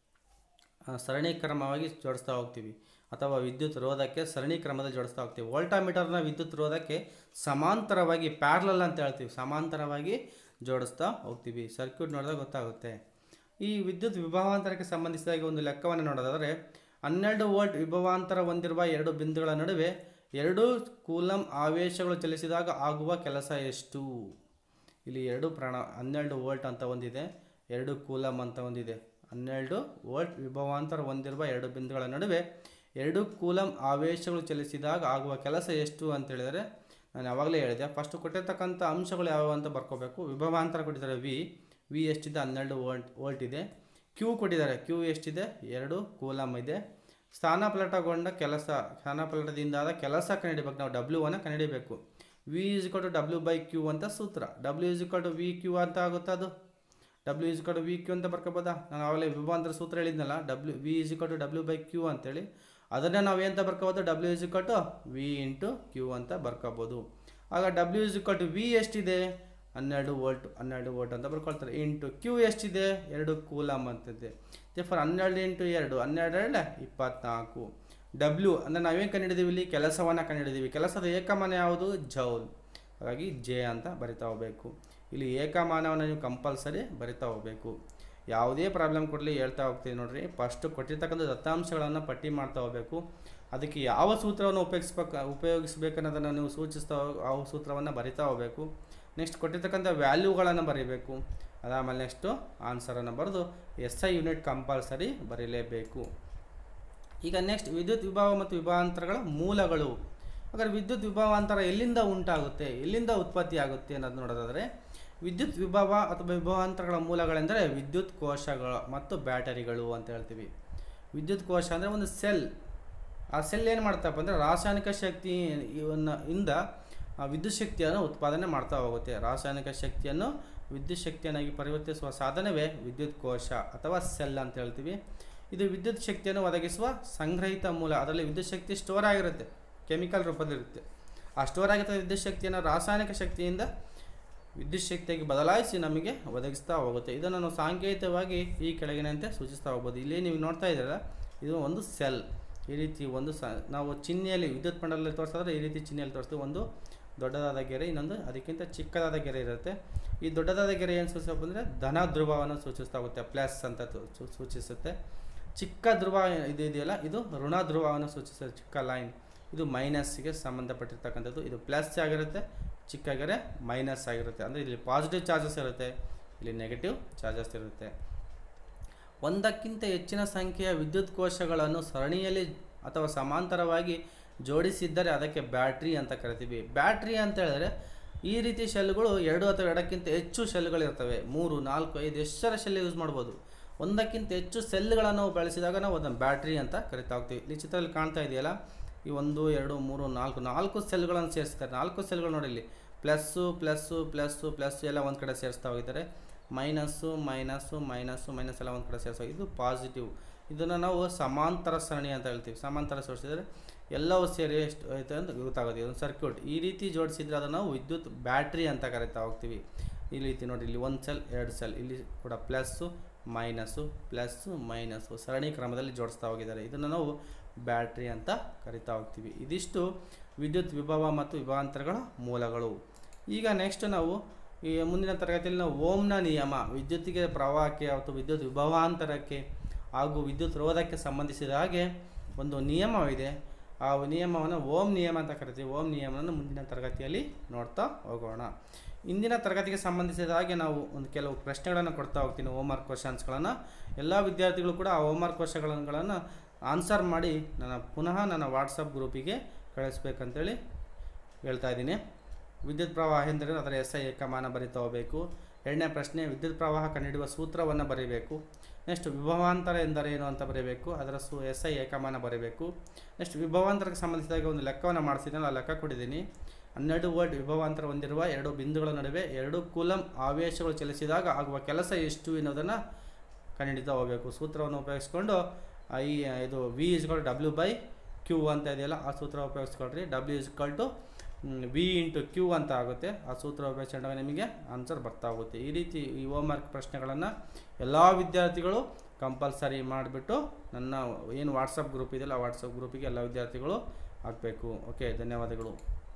ಆ, ಸರಣಿ ಕ್ರಮವಾಗಿ ಜೋಡಿಸ್ತಾ ಹೋಗ್ತೀವಿ ಅಥವಾ ವಿದ್ಯುತ್ ರೋಧಕ್ಕೆ ಸರಣಿ ಕ್ರಮದಲ್ಲಿ ಜೋಡಿಸ್ತಾ ಹೋಗ್ತೀವಿ ವೋಲ್ಟಾಮೀಟರ್ನ ವಿದ್ಯುತ್ ರೋಧಕ್ಕೆ ಸಮಾಂತರವಾಗಿ ಪ್ಯಾರಲಲ್ ಅಂತ ಹೇಳ್ತೀವಿ ಸಮಾಂತರವಾಗಿ ಜೋಡಿಸ್ತಾ ಹೋಗ್ತೀವಿ ಸರ್ಕ್ಯೂಟ್ ನೋಡಿದಾಗ ಗೊತ್ತಾಗುತ್ತೆ ಈ ವಿದ್ಯುತ್ ವಿಭವಾಂತರಕ್ಕೆ ಸಂಬಂಧಿಸಿದಾಗ ಒಂದು ಲೆಕ್ಕವನ್ನು ನೋಡೋದಾದರೆ ಹನ್ನೆರಡು ವೋಲ್ಟ್ ವಿಭವಾಂತರ ಹೊಂದಿರುವ ಎರಡು ಬಿಂದುಗಳ ನಡುವೆ ಎರಡು ಕೂಲಂ ಆವೇಶಗಳು ಚಲಿಸಿದಾಗ ಆಗುವ ಕೆಲಸ ಎಷ್ಟು ಇಲ್ಲಿ ಎರಡು ಪ್ರಾಣ ಹನ್ನೆರಡು ವೋಲ್ಟ್ ಅಂತ ಒಂದಿದೆ ಎರಡು ಕೂಲಮ್ ಅಂತ ಒಂದಿದೆ ಹನ್ನೆರಡು ವೋಲ್ಟ್ ವಿಭವಾಂತರ ಹೊಂದಿರುವ ಎರಡು ಬಿಂದುಗಳ ನಡುವೆ ಎರಡು ಕೂಲಂ ಆವೇಶಗಳು ಚಲಿಸಿದಾಗ ಆಗುವ ಕೆಲಸ ಎಷ್ಟು ಅಂತ ಹೇಳಿದರೆ ನಾನು ಯಾವಾಗಲೇ ಹೇಳಿದೆ ಫಸ್ಟ್ ಕೊಟ್ಟಿರ್ತಕ್ಕಂಥ ಅಂಶಗಳು ಯಾವುವು ಅಂತ ಬರ್ಕೋಬೇಕು ವಿಭವಾಂತರ ಕೊಟ್ಟಿದ್ದಾರೆ ವಿ ವಿ ಎಷ್ಟಿದೆ ಹನ್ನೆರಡು ವೋಲ್ಟ್ ವೋಲ್ಟ್ ಇದೆ ಕ್ಯೂ ಕೊಟ್ಟಿದ್ದಾರೆ ಕ್ಯೂ ಎಷ್ಟಿದೆ ಎರಡು ಕೂಲಮ್ ಇದೆ ಸ್ಥಾನಪಲಟಗೊಂಡ ಕೆಲಸ ಸ್ಥಾನಪಲಟದಿಂದಾದ ಕೆಲಸ ಕಂಡುಹಿಡಿಬೇಕು ನಾವು ಡಬ್ಲ್ಯೂ ಅನ್ನು ಕಂಡುಹಿಡಿಬೇಕು V is to W by Q ಅಂತ ಸೂತ್ರ W is to V Q ಅಂತ ಆಗುತ್ತೆ ಅದು W is to V Q ಅಂತ ಬರ್ಕೋಬೋದಾ ನಾನು ಆವಾಗಲೇ ವಿಭವಾಂತರ ಸೂತ್ರ ಹೇಳಿದ್ನಲ್ಲ W V is to W by Q ಅಂತೇಳಿ ಅದನ್ನೇ ನಾವು ಏನಂತ ಬರ್ಕೋಬೋದು W is to V into Q ಅಂತ ಬರ್ಕೋಬೋದು ಆಗ ಡಬ್ಲ್ಯೂ ಇಸ್ ಟು ವಿ ಎಷ್ಟಿದೆ ಹನ್ನೆರಡು ವೋಲ್ಟ್ ಹನ್ನೆರಡು ವೋಲ್ಟ್ ಅಂತ ಬರ್ಕೊಳ್ತಾರೆ ಇಂಟು ಕ್ಯೂ ಎಷ್ಟಿದೆ ಎರಡು ಕೂಲಮ್ ಅಂತಿದೆ ಫಾರ್ ಹನ್ನೆರಡು ಇಂಟು ಎರಡು ಹನ್ನೆರಡು ಎರಡೇ ಇಪ್ಪತ್ನಾಲ್ಕು ಡಬ್ಲ್ಯೂ ಅಂದರೆ ನಾವೇನು ಕಂಡುಹಿಡಿದೀವಿ ಇಲ್ಲಿ ಕೆಲಸವನ್ನು ಕಂಡುಹಿಡಿದೀವಿ ಕೆಲಸದ ಏಕಮಾನ ಯಾವುದು ಜೌಲ್ ಹಾಗಾಗಿ ಜೆ ಅಂತ ಬರಿತಾ ಹೋಗಬೇಕು ಇಲ್ಲಿ ಏಕಮಾನವನ್ನು ನೀವು ಕಂಪಲ್ಸರಿ ಬರಿತಾ ಹೋಗಬೇಕು ಯಾವುದೇ ಪ್ರಾಬ್ಲಮ್ ಕೊಡಲಿ ಹೇಳ್ತಾ ಹೋಗ್ತೀವಿ ನೋಡ್ರಿ ಫಸ್ಟ್ ಕೊಟ್ಟಿರ್ತಕ್ಕಂಥ ದತ್ತಾಂಶಗಳನ್ನು ಪಟ್ಟಿ ಮಾಡ್ತಾ ಹೋಗಬೇಕು ಅದಕ್ಕೆ ಯಾವ ಸೂತ್ರವನ್ನು ಉಪಯೋಗಿಸ್ಬೇಕು ಉಪಯೋಗಿಸ್ಬೇಕನ್ನೋದನ್ನು ನೀವು ಸೂಚಿಸ್ತಾ ಹೋಗ್- ಆ ಸೂತ್ರವನ್ನು ಬರಿತಾ ಹೋಗಬೇಕು ನೆಕ್ಸ್ಟ್ ಕೊಟ್ಟಿರ್ತಕ್ಕಂಥ ವ್ಯಾಲ್ಯೂಗಳನ್ನು ಬರೀಬೇಕು ಅದಾದಮೇಲೆ ನೆಕ್ಸ್ಟು ಆನ್ಸರನ್ನು ಬರೆದು ಎಸ್ ಐ ಯೂನಿಟ್ ಕಂಪಲ್ಸರಿ ಬರೀಲೇಬೇಕು ಈಗ ನೆಕ್ಸ್ಟ್ ವಿದ್ಯುತ್ ವಿಭಾವ ಮತ್ತು ವಿಭವಾಂತರಗಳ ಮೂಲಗಳು ಹಾಗಾದ್ರೆ ವಿದ್ಯುತ್ ವಿಭವಾಂತರ ಎಲ್ಲಿಂದ ಉಂಟಾಗುತ್ತೆ ಎಲ್ಲಿಂದ ಉತ್ಪತ್ತಿ ಆಗುತ್ತೆ ಅನ್ನೋದು ನೋಡೋದಾದರೆ ವಿದ್ಯುತ್ ವಿಭವ ಅಥವಾ ವಿಭವಾಂತರಗಳ ಮೂಲಗಳೆಂದರೆ ವಿದ್ಯುತ್ ಕೋಶಗಳು ಮತ್ತು ಬ್ಯಾಟರಿಗಳು ಅಂತ ಹೇಳ್ತೀವಿ ವಿದ್ಯುತ್ ಕೋಶ ಅಂದರೆ ಒಂದು ಸೆಲ್ ಆ ಸೆಲ್ ಏನು ಮಾಡ್ತಪ್ಪ ಅಂದರೆ ರಾಸಾಯನಿಕ ಶಕ್ತಿ ಇವನ್ನ ಇಂದ ಆ ವಿದ್ಯುತ್ ಶಕ್ತಿಯನ್ನು ಉತ್ಪಾದನೆ ಮಾಡ್ತಾ ಹೋಗುತ್ತೆ ರಾಸಾಯನಿಕ ಶಕ್ತಿಯನ್ನು ವಿದ್ಯುತ್ ಶಕ್ತಿಯನ್ನಾಗಿ ಪರಿವರ್ತಿಸುವ ಸಾಧನವೇ ವಿದ್ಯುತ್ ಕೋಶ ಅಥವಾ ಸೆಲ್ ಅಂತ ಹೇಳ್ತೀವಿ ಇದು ವಿದ್ಯುತ್ ಶಕ್ತಿಯನ್ನು ಒದಗಿಸುವ ಸಂಗ್ರಹಿತ ಮೂಲ ಅದರಲ್ಲಿ ವಿದ್ಯುತ್ ಶಕ್ತಿ ಸ್ಟೋರ್ ಆಗಿರುತ್ತೆ ಕೆಮಿಕಲ್ ರೂಪದಲ್ಲಿರುತ್ತೆ ಆ ಸ್ಟೋರ್ ಆಗಿರ್ತಕ್ಕಂಥ ವಿದ್ಯುತ್ ಶಕ್ತಿಯನ್ನು ರಾಸಾಯನಿಕ ಶಕ್ತಿಯಿಂದ ವಿದ್ಯುತ್ ಶಕ್ತಿಯಾಗಿ ಬದಲಾಯಿಸಿ ನಮಗೆ ಒದಗಿಸ್ತಾ ಹೋಗುತ್ತೆ ಇದನ್ನು ನಾವು ಸಾಂಕೇತಿಕವಾಗಿ ಈ ಕೆಳಗಿನಂತೆ ಸೂಚಿಸ್ತಾ ಹೋಗ್ಬೋದು ಇಲ್ಲಿ ನೀವು ನೋಡ್ತಾ ಇದ್ದೀರಲ್ಲ ಇದು ಒಂದು ಸೆಲ್ ಈ ರೀತಿ ಒಂದು ಸ ನಾವು ಚಿಹ್ನೆಯಲ್ಲಿ ವಿದ್ಯುತ್ ಮಂಡಲದಲ್ಲಿ ತೋರಿಸಿದ್ರೆ ಈ ರೀತಿ ಚಿಹ್ನೆಯಲ್ಲಿ ತೋರಿಸ್ತೀವಿ ಒಂದು ದೊಡ್ಡದಾದ ಗೆರೆ ಇನ್ನೊಂದು ಅದಕ್ಕಿಂತ ಚಿಕ್ಕದಾದ ಗೆರೆ ಇರುತ್ತೆ ಈ ದೊಡ್ಡದಾದ ಗೆರೆ ಏನು ಸೂಚಿಸಪ್ಪ ಅಂದರೆ ಧನ ಧ್ರುವವನ್ನು ಸೂಚಿಸ್ತಾ ಹೋಗುತ್ತೆ ಪ್ಲಸ್ ಅಂತ ತು- ಸೂ- ಸೂಚಿಸುತ್ತೆ ಚಿಕ್ಕ ಧ್ರುವ ಇದು ಇದೆಯಲ್ಲ ಇದು ಋಣ ಧ್ರುವವನ್ನು ಸೂಚಿಸುತ್ತೆ ಚಿಕ್ಕ ಲೈನ್ ಇದು ಮೈನಸ್ಗೆ ಸಂಬಂಧಪಟ್ಟಿರ್ತಕ್ಕಂಥದ್ದು ಇದು ಪ್ಲಸ್ ಆಗಿರುತ್ತೆ ಚಿಕ್ಕ ಗೆರೆ ಮೈನಸ್ ಆಗಿರುತ್ತೆ ಅಂದರೆ ಇಲ್ಲಿ ಪಾಸಿಟಿವ್ ಚಾರ್ಜಸ್ ಇರುತ್ತೆ ಇಲ್ಲಿ ನೆಗೆಟಿವ್ ಚಾರ್ಜಸ್ ಇರುತ್ತೆ ಒಂದಕ್ಕಿಂತ ಹೆಚ್ಚಿನ ಸಂಖ್ಯೆಯ ವಿದ್ಯುತ್ ಕೋಶಗಳನ್ನು ಸರಣಿಯಲ್ಲಿ ಅಥವಾ ಸಮಾಂತರವಾಗಿ ಜೋಡಿಸಿದ್ದರೆ ಅದಕ್ಕೆ ಬ್ಯಾಟ್ರಿ ಅಂತ ಕರಿತೀವಿ ಬ್ಯಾಟ್ರಿ ಅಂತ ಹೇಳಿದ್ರೆ ಈ ರೀತಿ ಶೆಲ್ಗಳು ಎರಡು ಅಥವಾ ಎರಡಕ್ಕಿಂತ ಹೆಚ್ಚು ಶೆಲ್ಗಳಿರ್ತವೆ ಮೂರು ನಾಲ್ಕು ಐದು ಎಷ್ಟರ ಶೆಲ್ ಯೂಸ್ ಮಾಡ್ಬೋದು ಒಂದಕ್ಕಿಂತ ಹೆಚ್ಚು ಸೆಲ್ಗಳನ್ನು ಬಳಸಿದಾಗ ನಾವು ಅದನ್ನು ಬ್ಯಾಟ್ರಿ ಅಂತ ಕರಿತಾ ಹೋಗ್ತೀವಿ ಇಲ್ಲಿ ಚಿತ್ರದಲ್ಲಿ ಕಾಣ್ತಾ ಇದೆಯಲ್ಲ ಈ ಒಂದು ಎರಡು ಮೂರು ನಾಲ್ಕು ನಾಲ್ಕು ಸೆಲ್ಗಳನ್ನು ಸೇರಿಸ್ತಾರೆ ನಾಲ್ಕು ಸೆಲ್ಗಳು ನೋಡಿ ಇಲ್ಲಿ ಪ್ಲಸ್ಸು ಪ್ಲಸ್ಸು ಪ್ಲಸ್ಸು ಪ್ಲಸ್ಸು ಎಲ್ಲ ಒಂದು ಕಡೆ ಸೇರಿಸ್ತಾ ಹೋಗಿದ್ದಾರೆ ಮೈನಸ್ಸು ಮೈನಸ್ಸು ಮೈನಸ್ಸು ಮೈನಸ್ ಎಲ್ಲ ಒಂದು ಕಡೆ ಸೇರಿಸೋ ಇದು ಪಾಸಿಟಿವ್ ಇದನ್ನು ನಾವು ಸಮಾಂತರ ಸರಣಿ ಅಂತ ಹೇಳ್ತೀವಿ ಸಮಾಂತರ ಜೋಡಿಸಿದರೆ ಎಲ್ಲವೂ ಸೇರಿ ಎಷ್ಟು ಐತೆ ಅಂತ ಗೊತ್ತಾಗೋದು ಇದೊಂದು ಸರ್ಕ್ಯೂಟ್ ಈ ರೀತಿ ಜೋಡಿಸಿದ್ರೆ ಅದನ್ನು ನಾವು ವಿದ್ಯುತ್ ಬ್ಯಾಟ್ರಿ ಅಂತ ಕರಿತಾ ಹೋಗ್ತೀವಿ ಈ ರೀತಿ ನೋಡಿ ಇಲ್ಲಿ ಒಂದು ಸೆಲ್ ಎರಡು ಸೆಲ್ ಇಲ್ಲಿ ಕೂಡ ಪ್ಲಸ್ಸು ಮೈನಸ್ಸು ಪ್ಲಸ್ಸು ಮೈನಸ್ಸು ಸರಣಿ ಕ್ರಮದಲ್ಲಿ ಜೋಡಿಸ್ತಾ ಹೋಗಿದ್ದಾರೆ ಇದನ್ನು ನಾವು ಬ್ಯಾಟ್ರಿ ಅಂತ ಕರಿತಾ ಹೋಗ್ತೀವಿ ಇದಿಷ್ಟು ವಿದ್ಯುತ್ ವಿಭವ ಮತ್ತು ವಿಭವಾಂತರಗಳ ಮೂಲಗಳು ಈಗ ನೆಕ್ಸ್ಟ್ ನಾವು ಈ ಮುಂದಿನ ತರಗತಿಯಲ್ಲಿ ನಾವು ಓಮ್ನ ನಿಯಮ ವಿದ್ಯುತ್ತಿಗೆ ಪ್ರವಾಹಕ್ಕೆ ಅಥವಾ ವಿದ್ಯುತ್ ವಿಭವಾಂತರಕ್ಕೆ ಹಾಗೂ ವಿದ್ಯುತ್ ರೋಧಕ್ಕೆ ಸಂಬಂಧಿಸಿದ ಹಾಗೆ ಒಂದು ನಿಯಮವಿದೆ ಆ ನಿಯಮವನ್ನು ಓಮ್ ನಿಯಮ ಅಂತ ಕರಿತೀವಿ ಓಮ್ ನಿಯಮವನ್ನು ಮುಂದಿನ ತರಗತಿಯಲ್ಲಿ ನೋಡ್ತಾ ಹೋಗೋಣ ಇಂದಿನ ತರಗತಿಗೆ ಸಂಬಂಧಿಸಿದ ಹಾಗೆ ನಾವು ಒಂದು ಕೆಲವು ಪ್ರಶ್ನೆಗಳನ್ನು ಕೊಡ್ತಾ ಹೋಗ್ತೀನಿ ಹೋಮ್ವರ್ಕ್ ಕ್ವಶನ್ಸ್ಗಳನ್ನು ಎಲ್ಲ ವಿದ್ಯಾರ್ಥಿಗಳು ಕೂಡ ಆ ಹೋಮ್ವರ್ಕ್ ಕ್ವಶನ್ಗಳನ್ನು ಆನ್ಸರ್ ಮಾಡಿ ನನ್ನ ಪುನಃ ನನ್ನ ವಾಟ್ಸಪ್ ಗ್ರೂಪಿಗೆ ಕಳಿಸ್ಬೇಕಂತೇಳಿ ಹೇಳ್ತಾ ಇದ್ದೀನಿ ವಿದ್ಯುತ್ ಪ್ರವಾಹ ಎಂದರೆ ಅದರ ಎಸ್ ಐ ಏಕಮಾನ ಬರಿತಾ ಹೋಗಬೇಕು ಎರಡನೇ ಪ್ರಶ್ನೆ ವಿದ್ಯುತ್ ಪ್ರವಾಹ ಕಂಡುಹಿಡಿಯುವ ಸೂತ್ರವನ್ನು ಬರೀಬೇಕು ನೆಕ್ಸ್ಟ್ ವಿಭವಾಂತರ ಎಂದರೇನು ಅಂತ ಬರೀಬೇಕು ಅದರ ಸು ಎಸ್ ಐ ಏಕಮಾನ ಬರೀಬೇಕು ನೆಕ್ಸ್ಟ್ ವಿಭವಾಂತರಕ್ಕೆ ಸಂಬಂಧಿಸಿದಾಗ ಒಂದು ಲೆಕ್ಕವನ್ನು ಮಾಡಿಸಿದ್ದೀನಿ ಆ ಲೆಕ್ಕ ಕೊಟ್ಟಿದ್ದೀನಿ ಹನ್ನೆರಡು ವೋಲ್ಟ್ ವಿಭವಾಂತರ ಹೊಂದಿರುವ ಎರಡು ಬಿಂದುಗಳ ನಡುವೆ ಎರಡು ಕೂಲಂ ಆವೇಶಗಳು ಚಲಿಸಿದಾಗ ಆಗುವ ಕೆಲಸ ಎಷ್ಟು ಎನ್ನುವುದನ್ನು ಖಂಡಿತ ಹೋಗಬೇಕು ಸೂತ್ರವನ್ನು ಉಪಯೋಗಿಸ್ಕೊಂಡು ಐ ಇದು ವಿ ಇಸ್ಗಳು ಡಬ್ಲ್ಯೂ ಬೈ ಕ್ಯೂ ಅಂತ ಇದೆಯಲ್ಲ ಆ ಸೂತ್ರ ಉಪಯೋಗಿಸ್ಕೊಳ್ರಿ W is equal to V into Q ಅಂತ ಆಗುತ್ತೆ ಆ ಸೂತ್ರ ಉಪಯೋಗಿಸ್ಕೊಂಡಾಗ ನಿಮಗೆ ಆನ್ಸರ್ ಬರ್ತಾ ಹೋಗುತ್ತೆ ಈ ರೀತಿ ಈ ಹೋಮ್ ವರ್ಕ್ ಪ್ರಶ್ನೆಗಳನ್ನು ಎಲ್ಲ ವಿದ್ಯಾರ್ಥಿಗಳು ಕಂಪಲ್ಸರಿ ಮಾಡಿಬಿಟ್ಟು ನನ್ನ ಏನು ವಾಟ್ಸಪ್ ಗ್ರೂಪ್ ಇದೆಯಲ್ಲ ಆ ವಾಟ್ಸಪ್ ಗ್ರೂಪಿಗೆ ಎಲ್ಲ ವಿದ್ಯಾರ್ಥಿಗಳು ಹಾಕಬೇಕು ಓಕೆ ಧನ್ಯವಾದಗಳು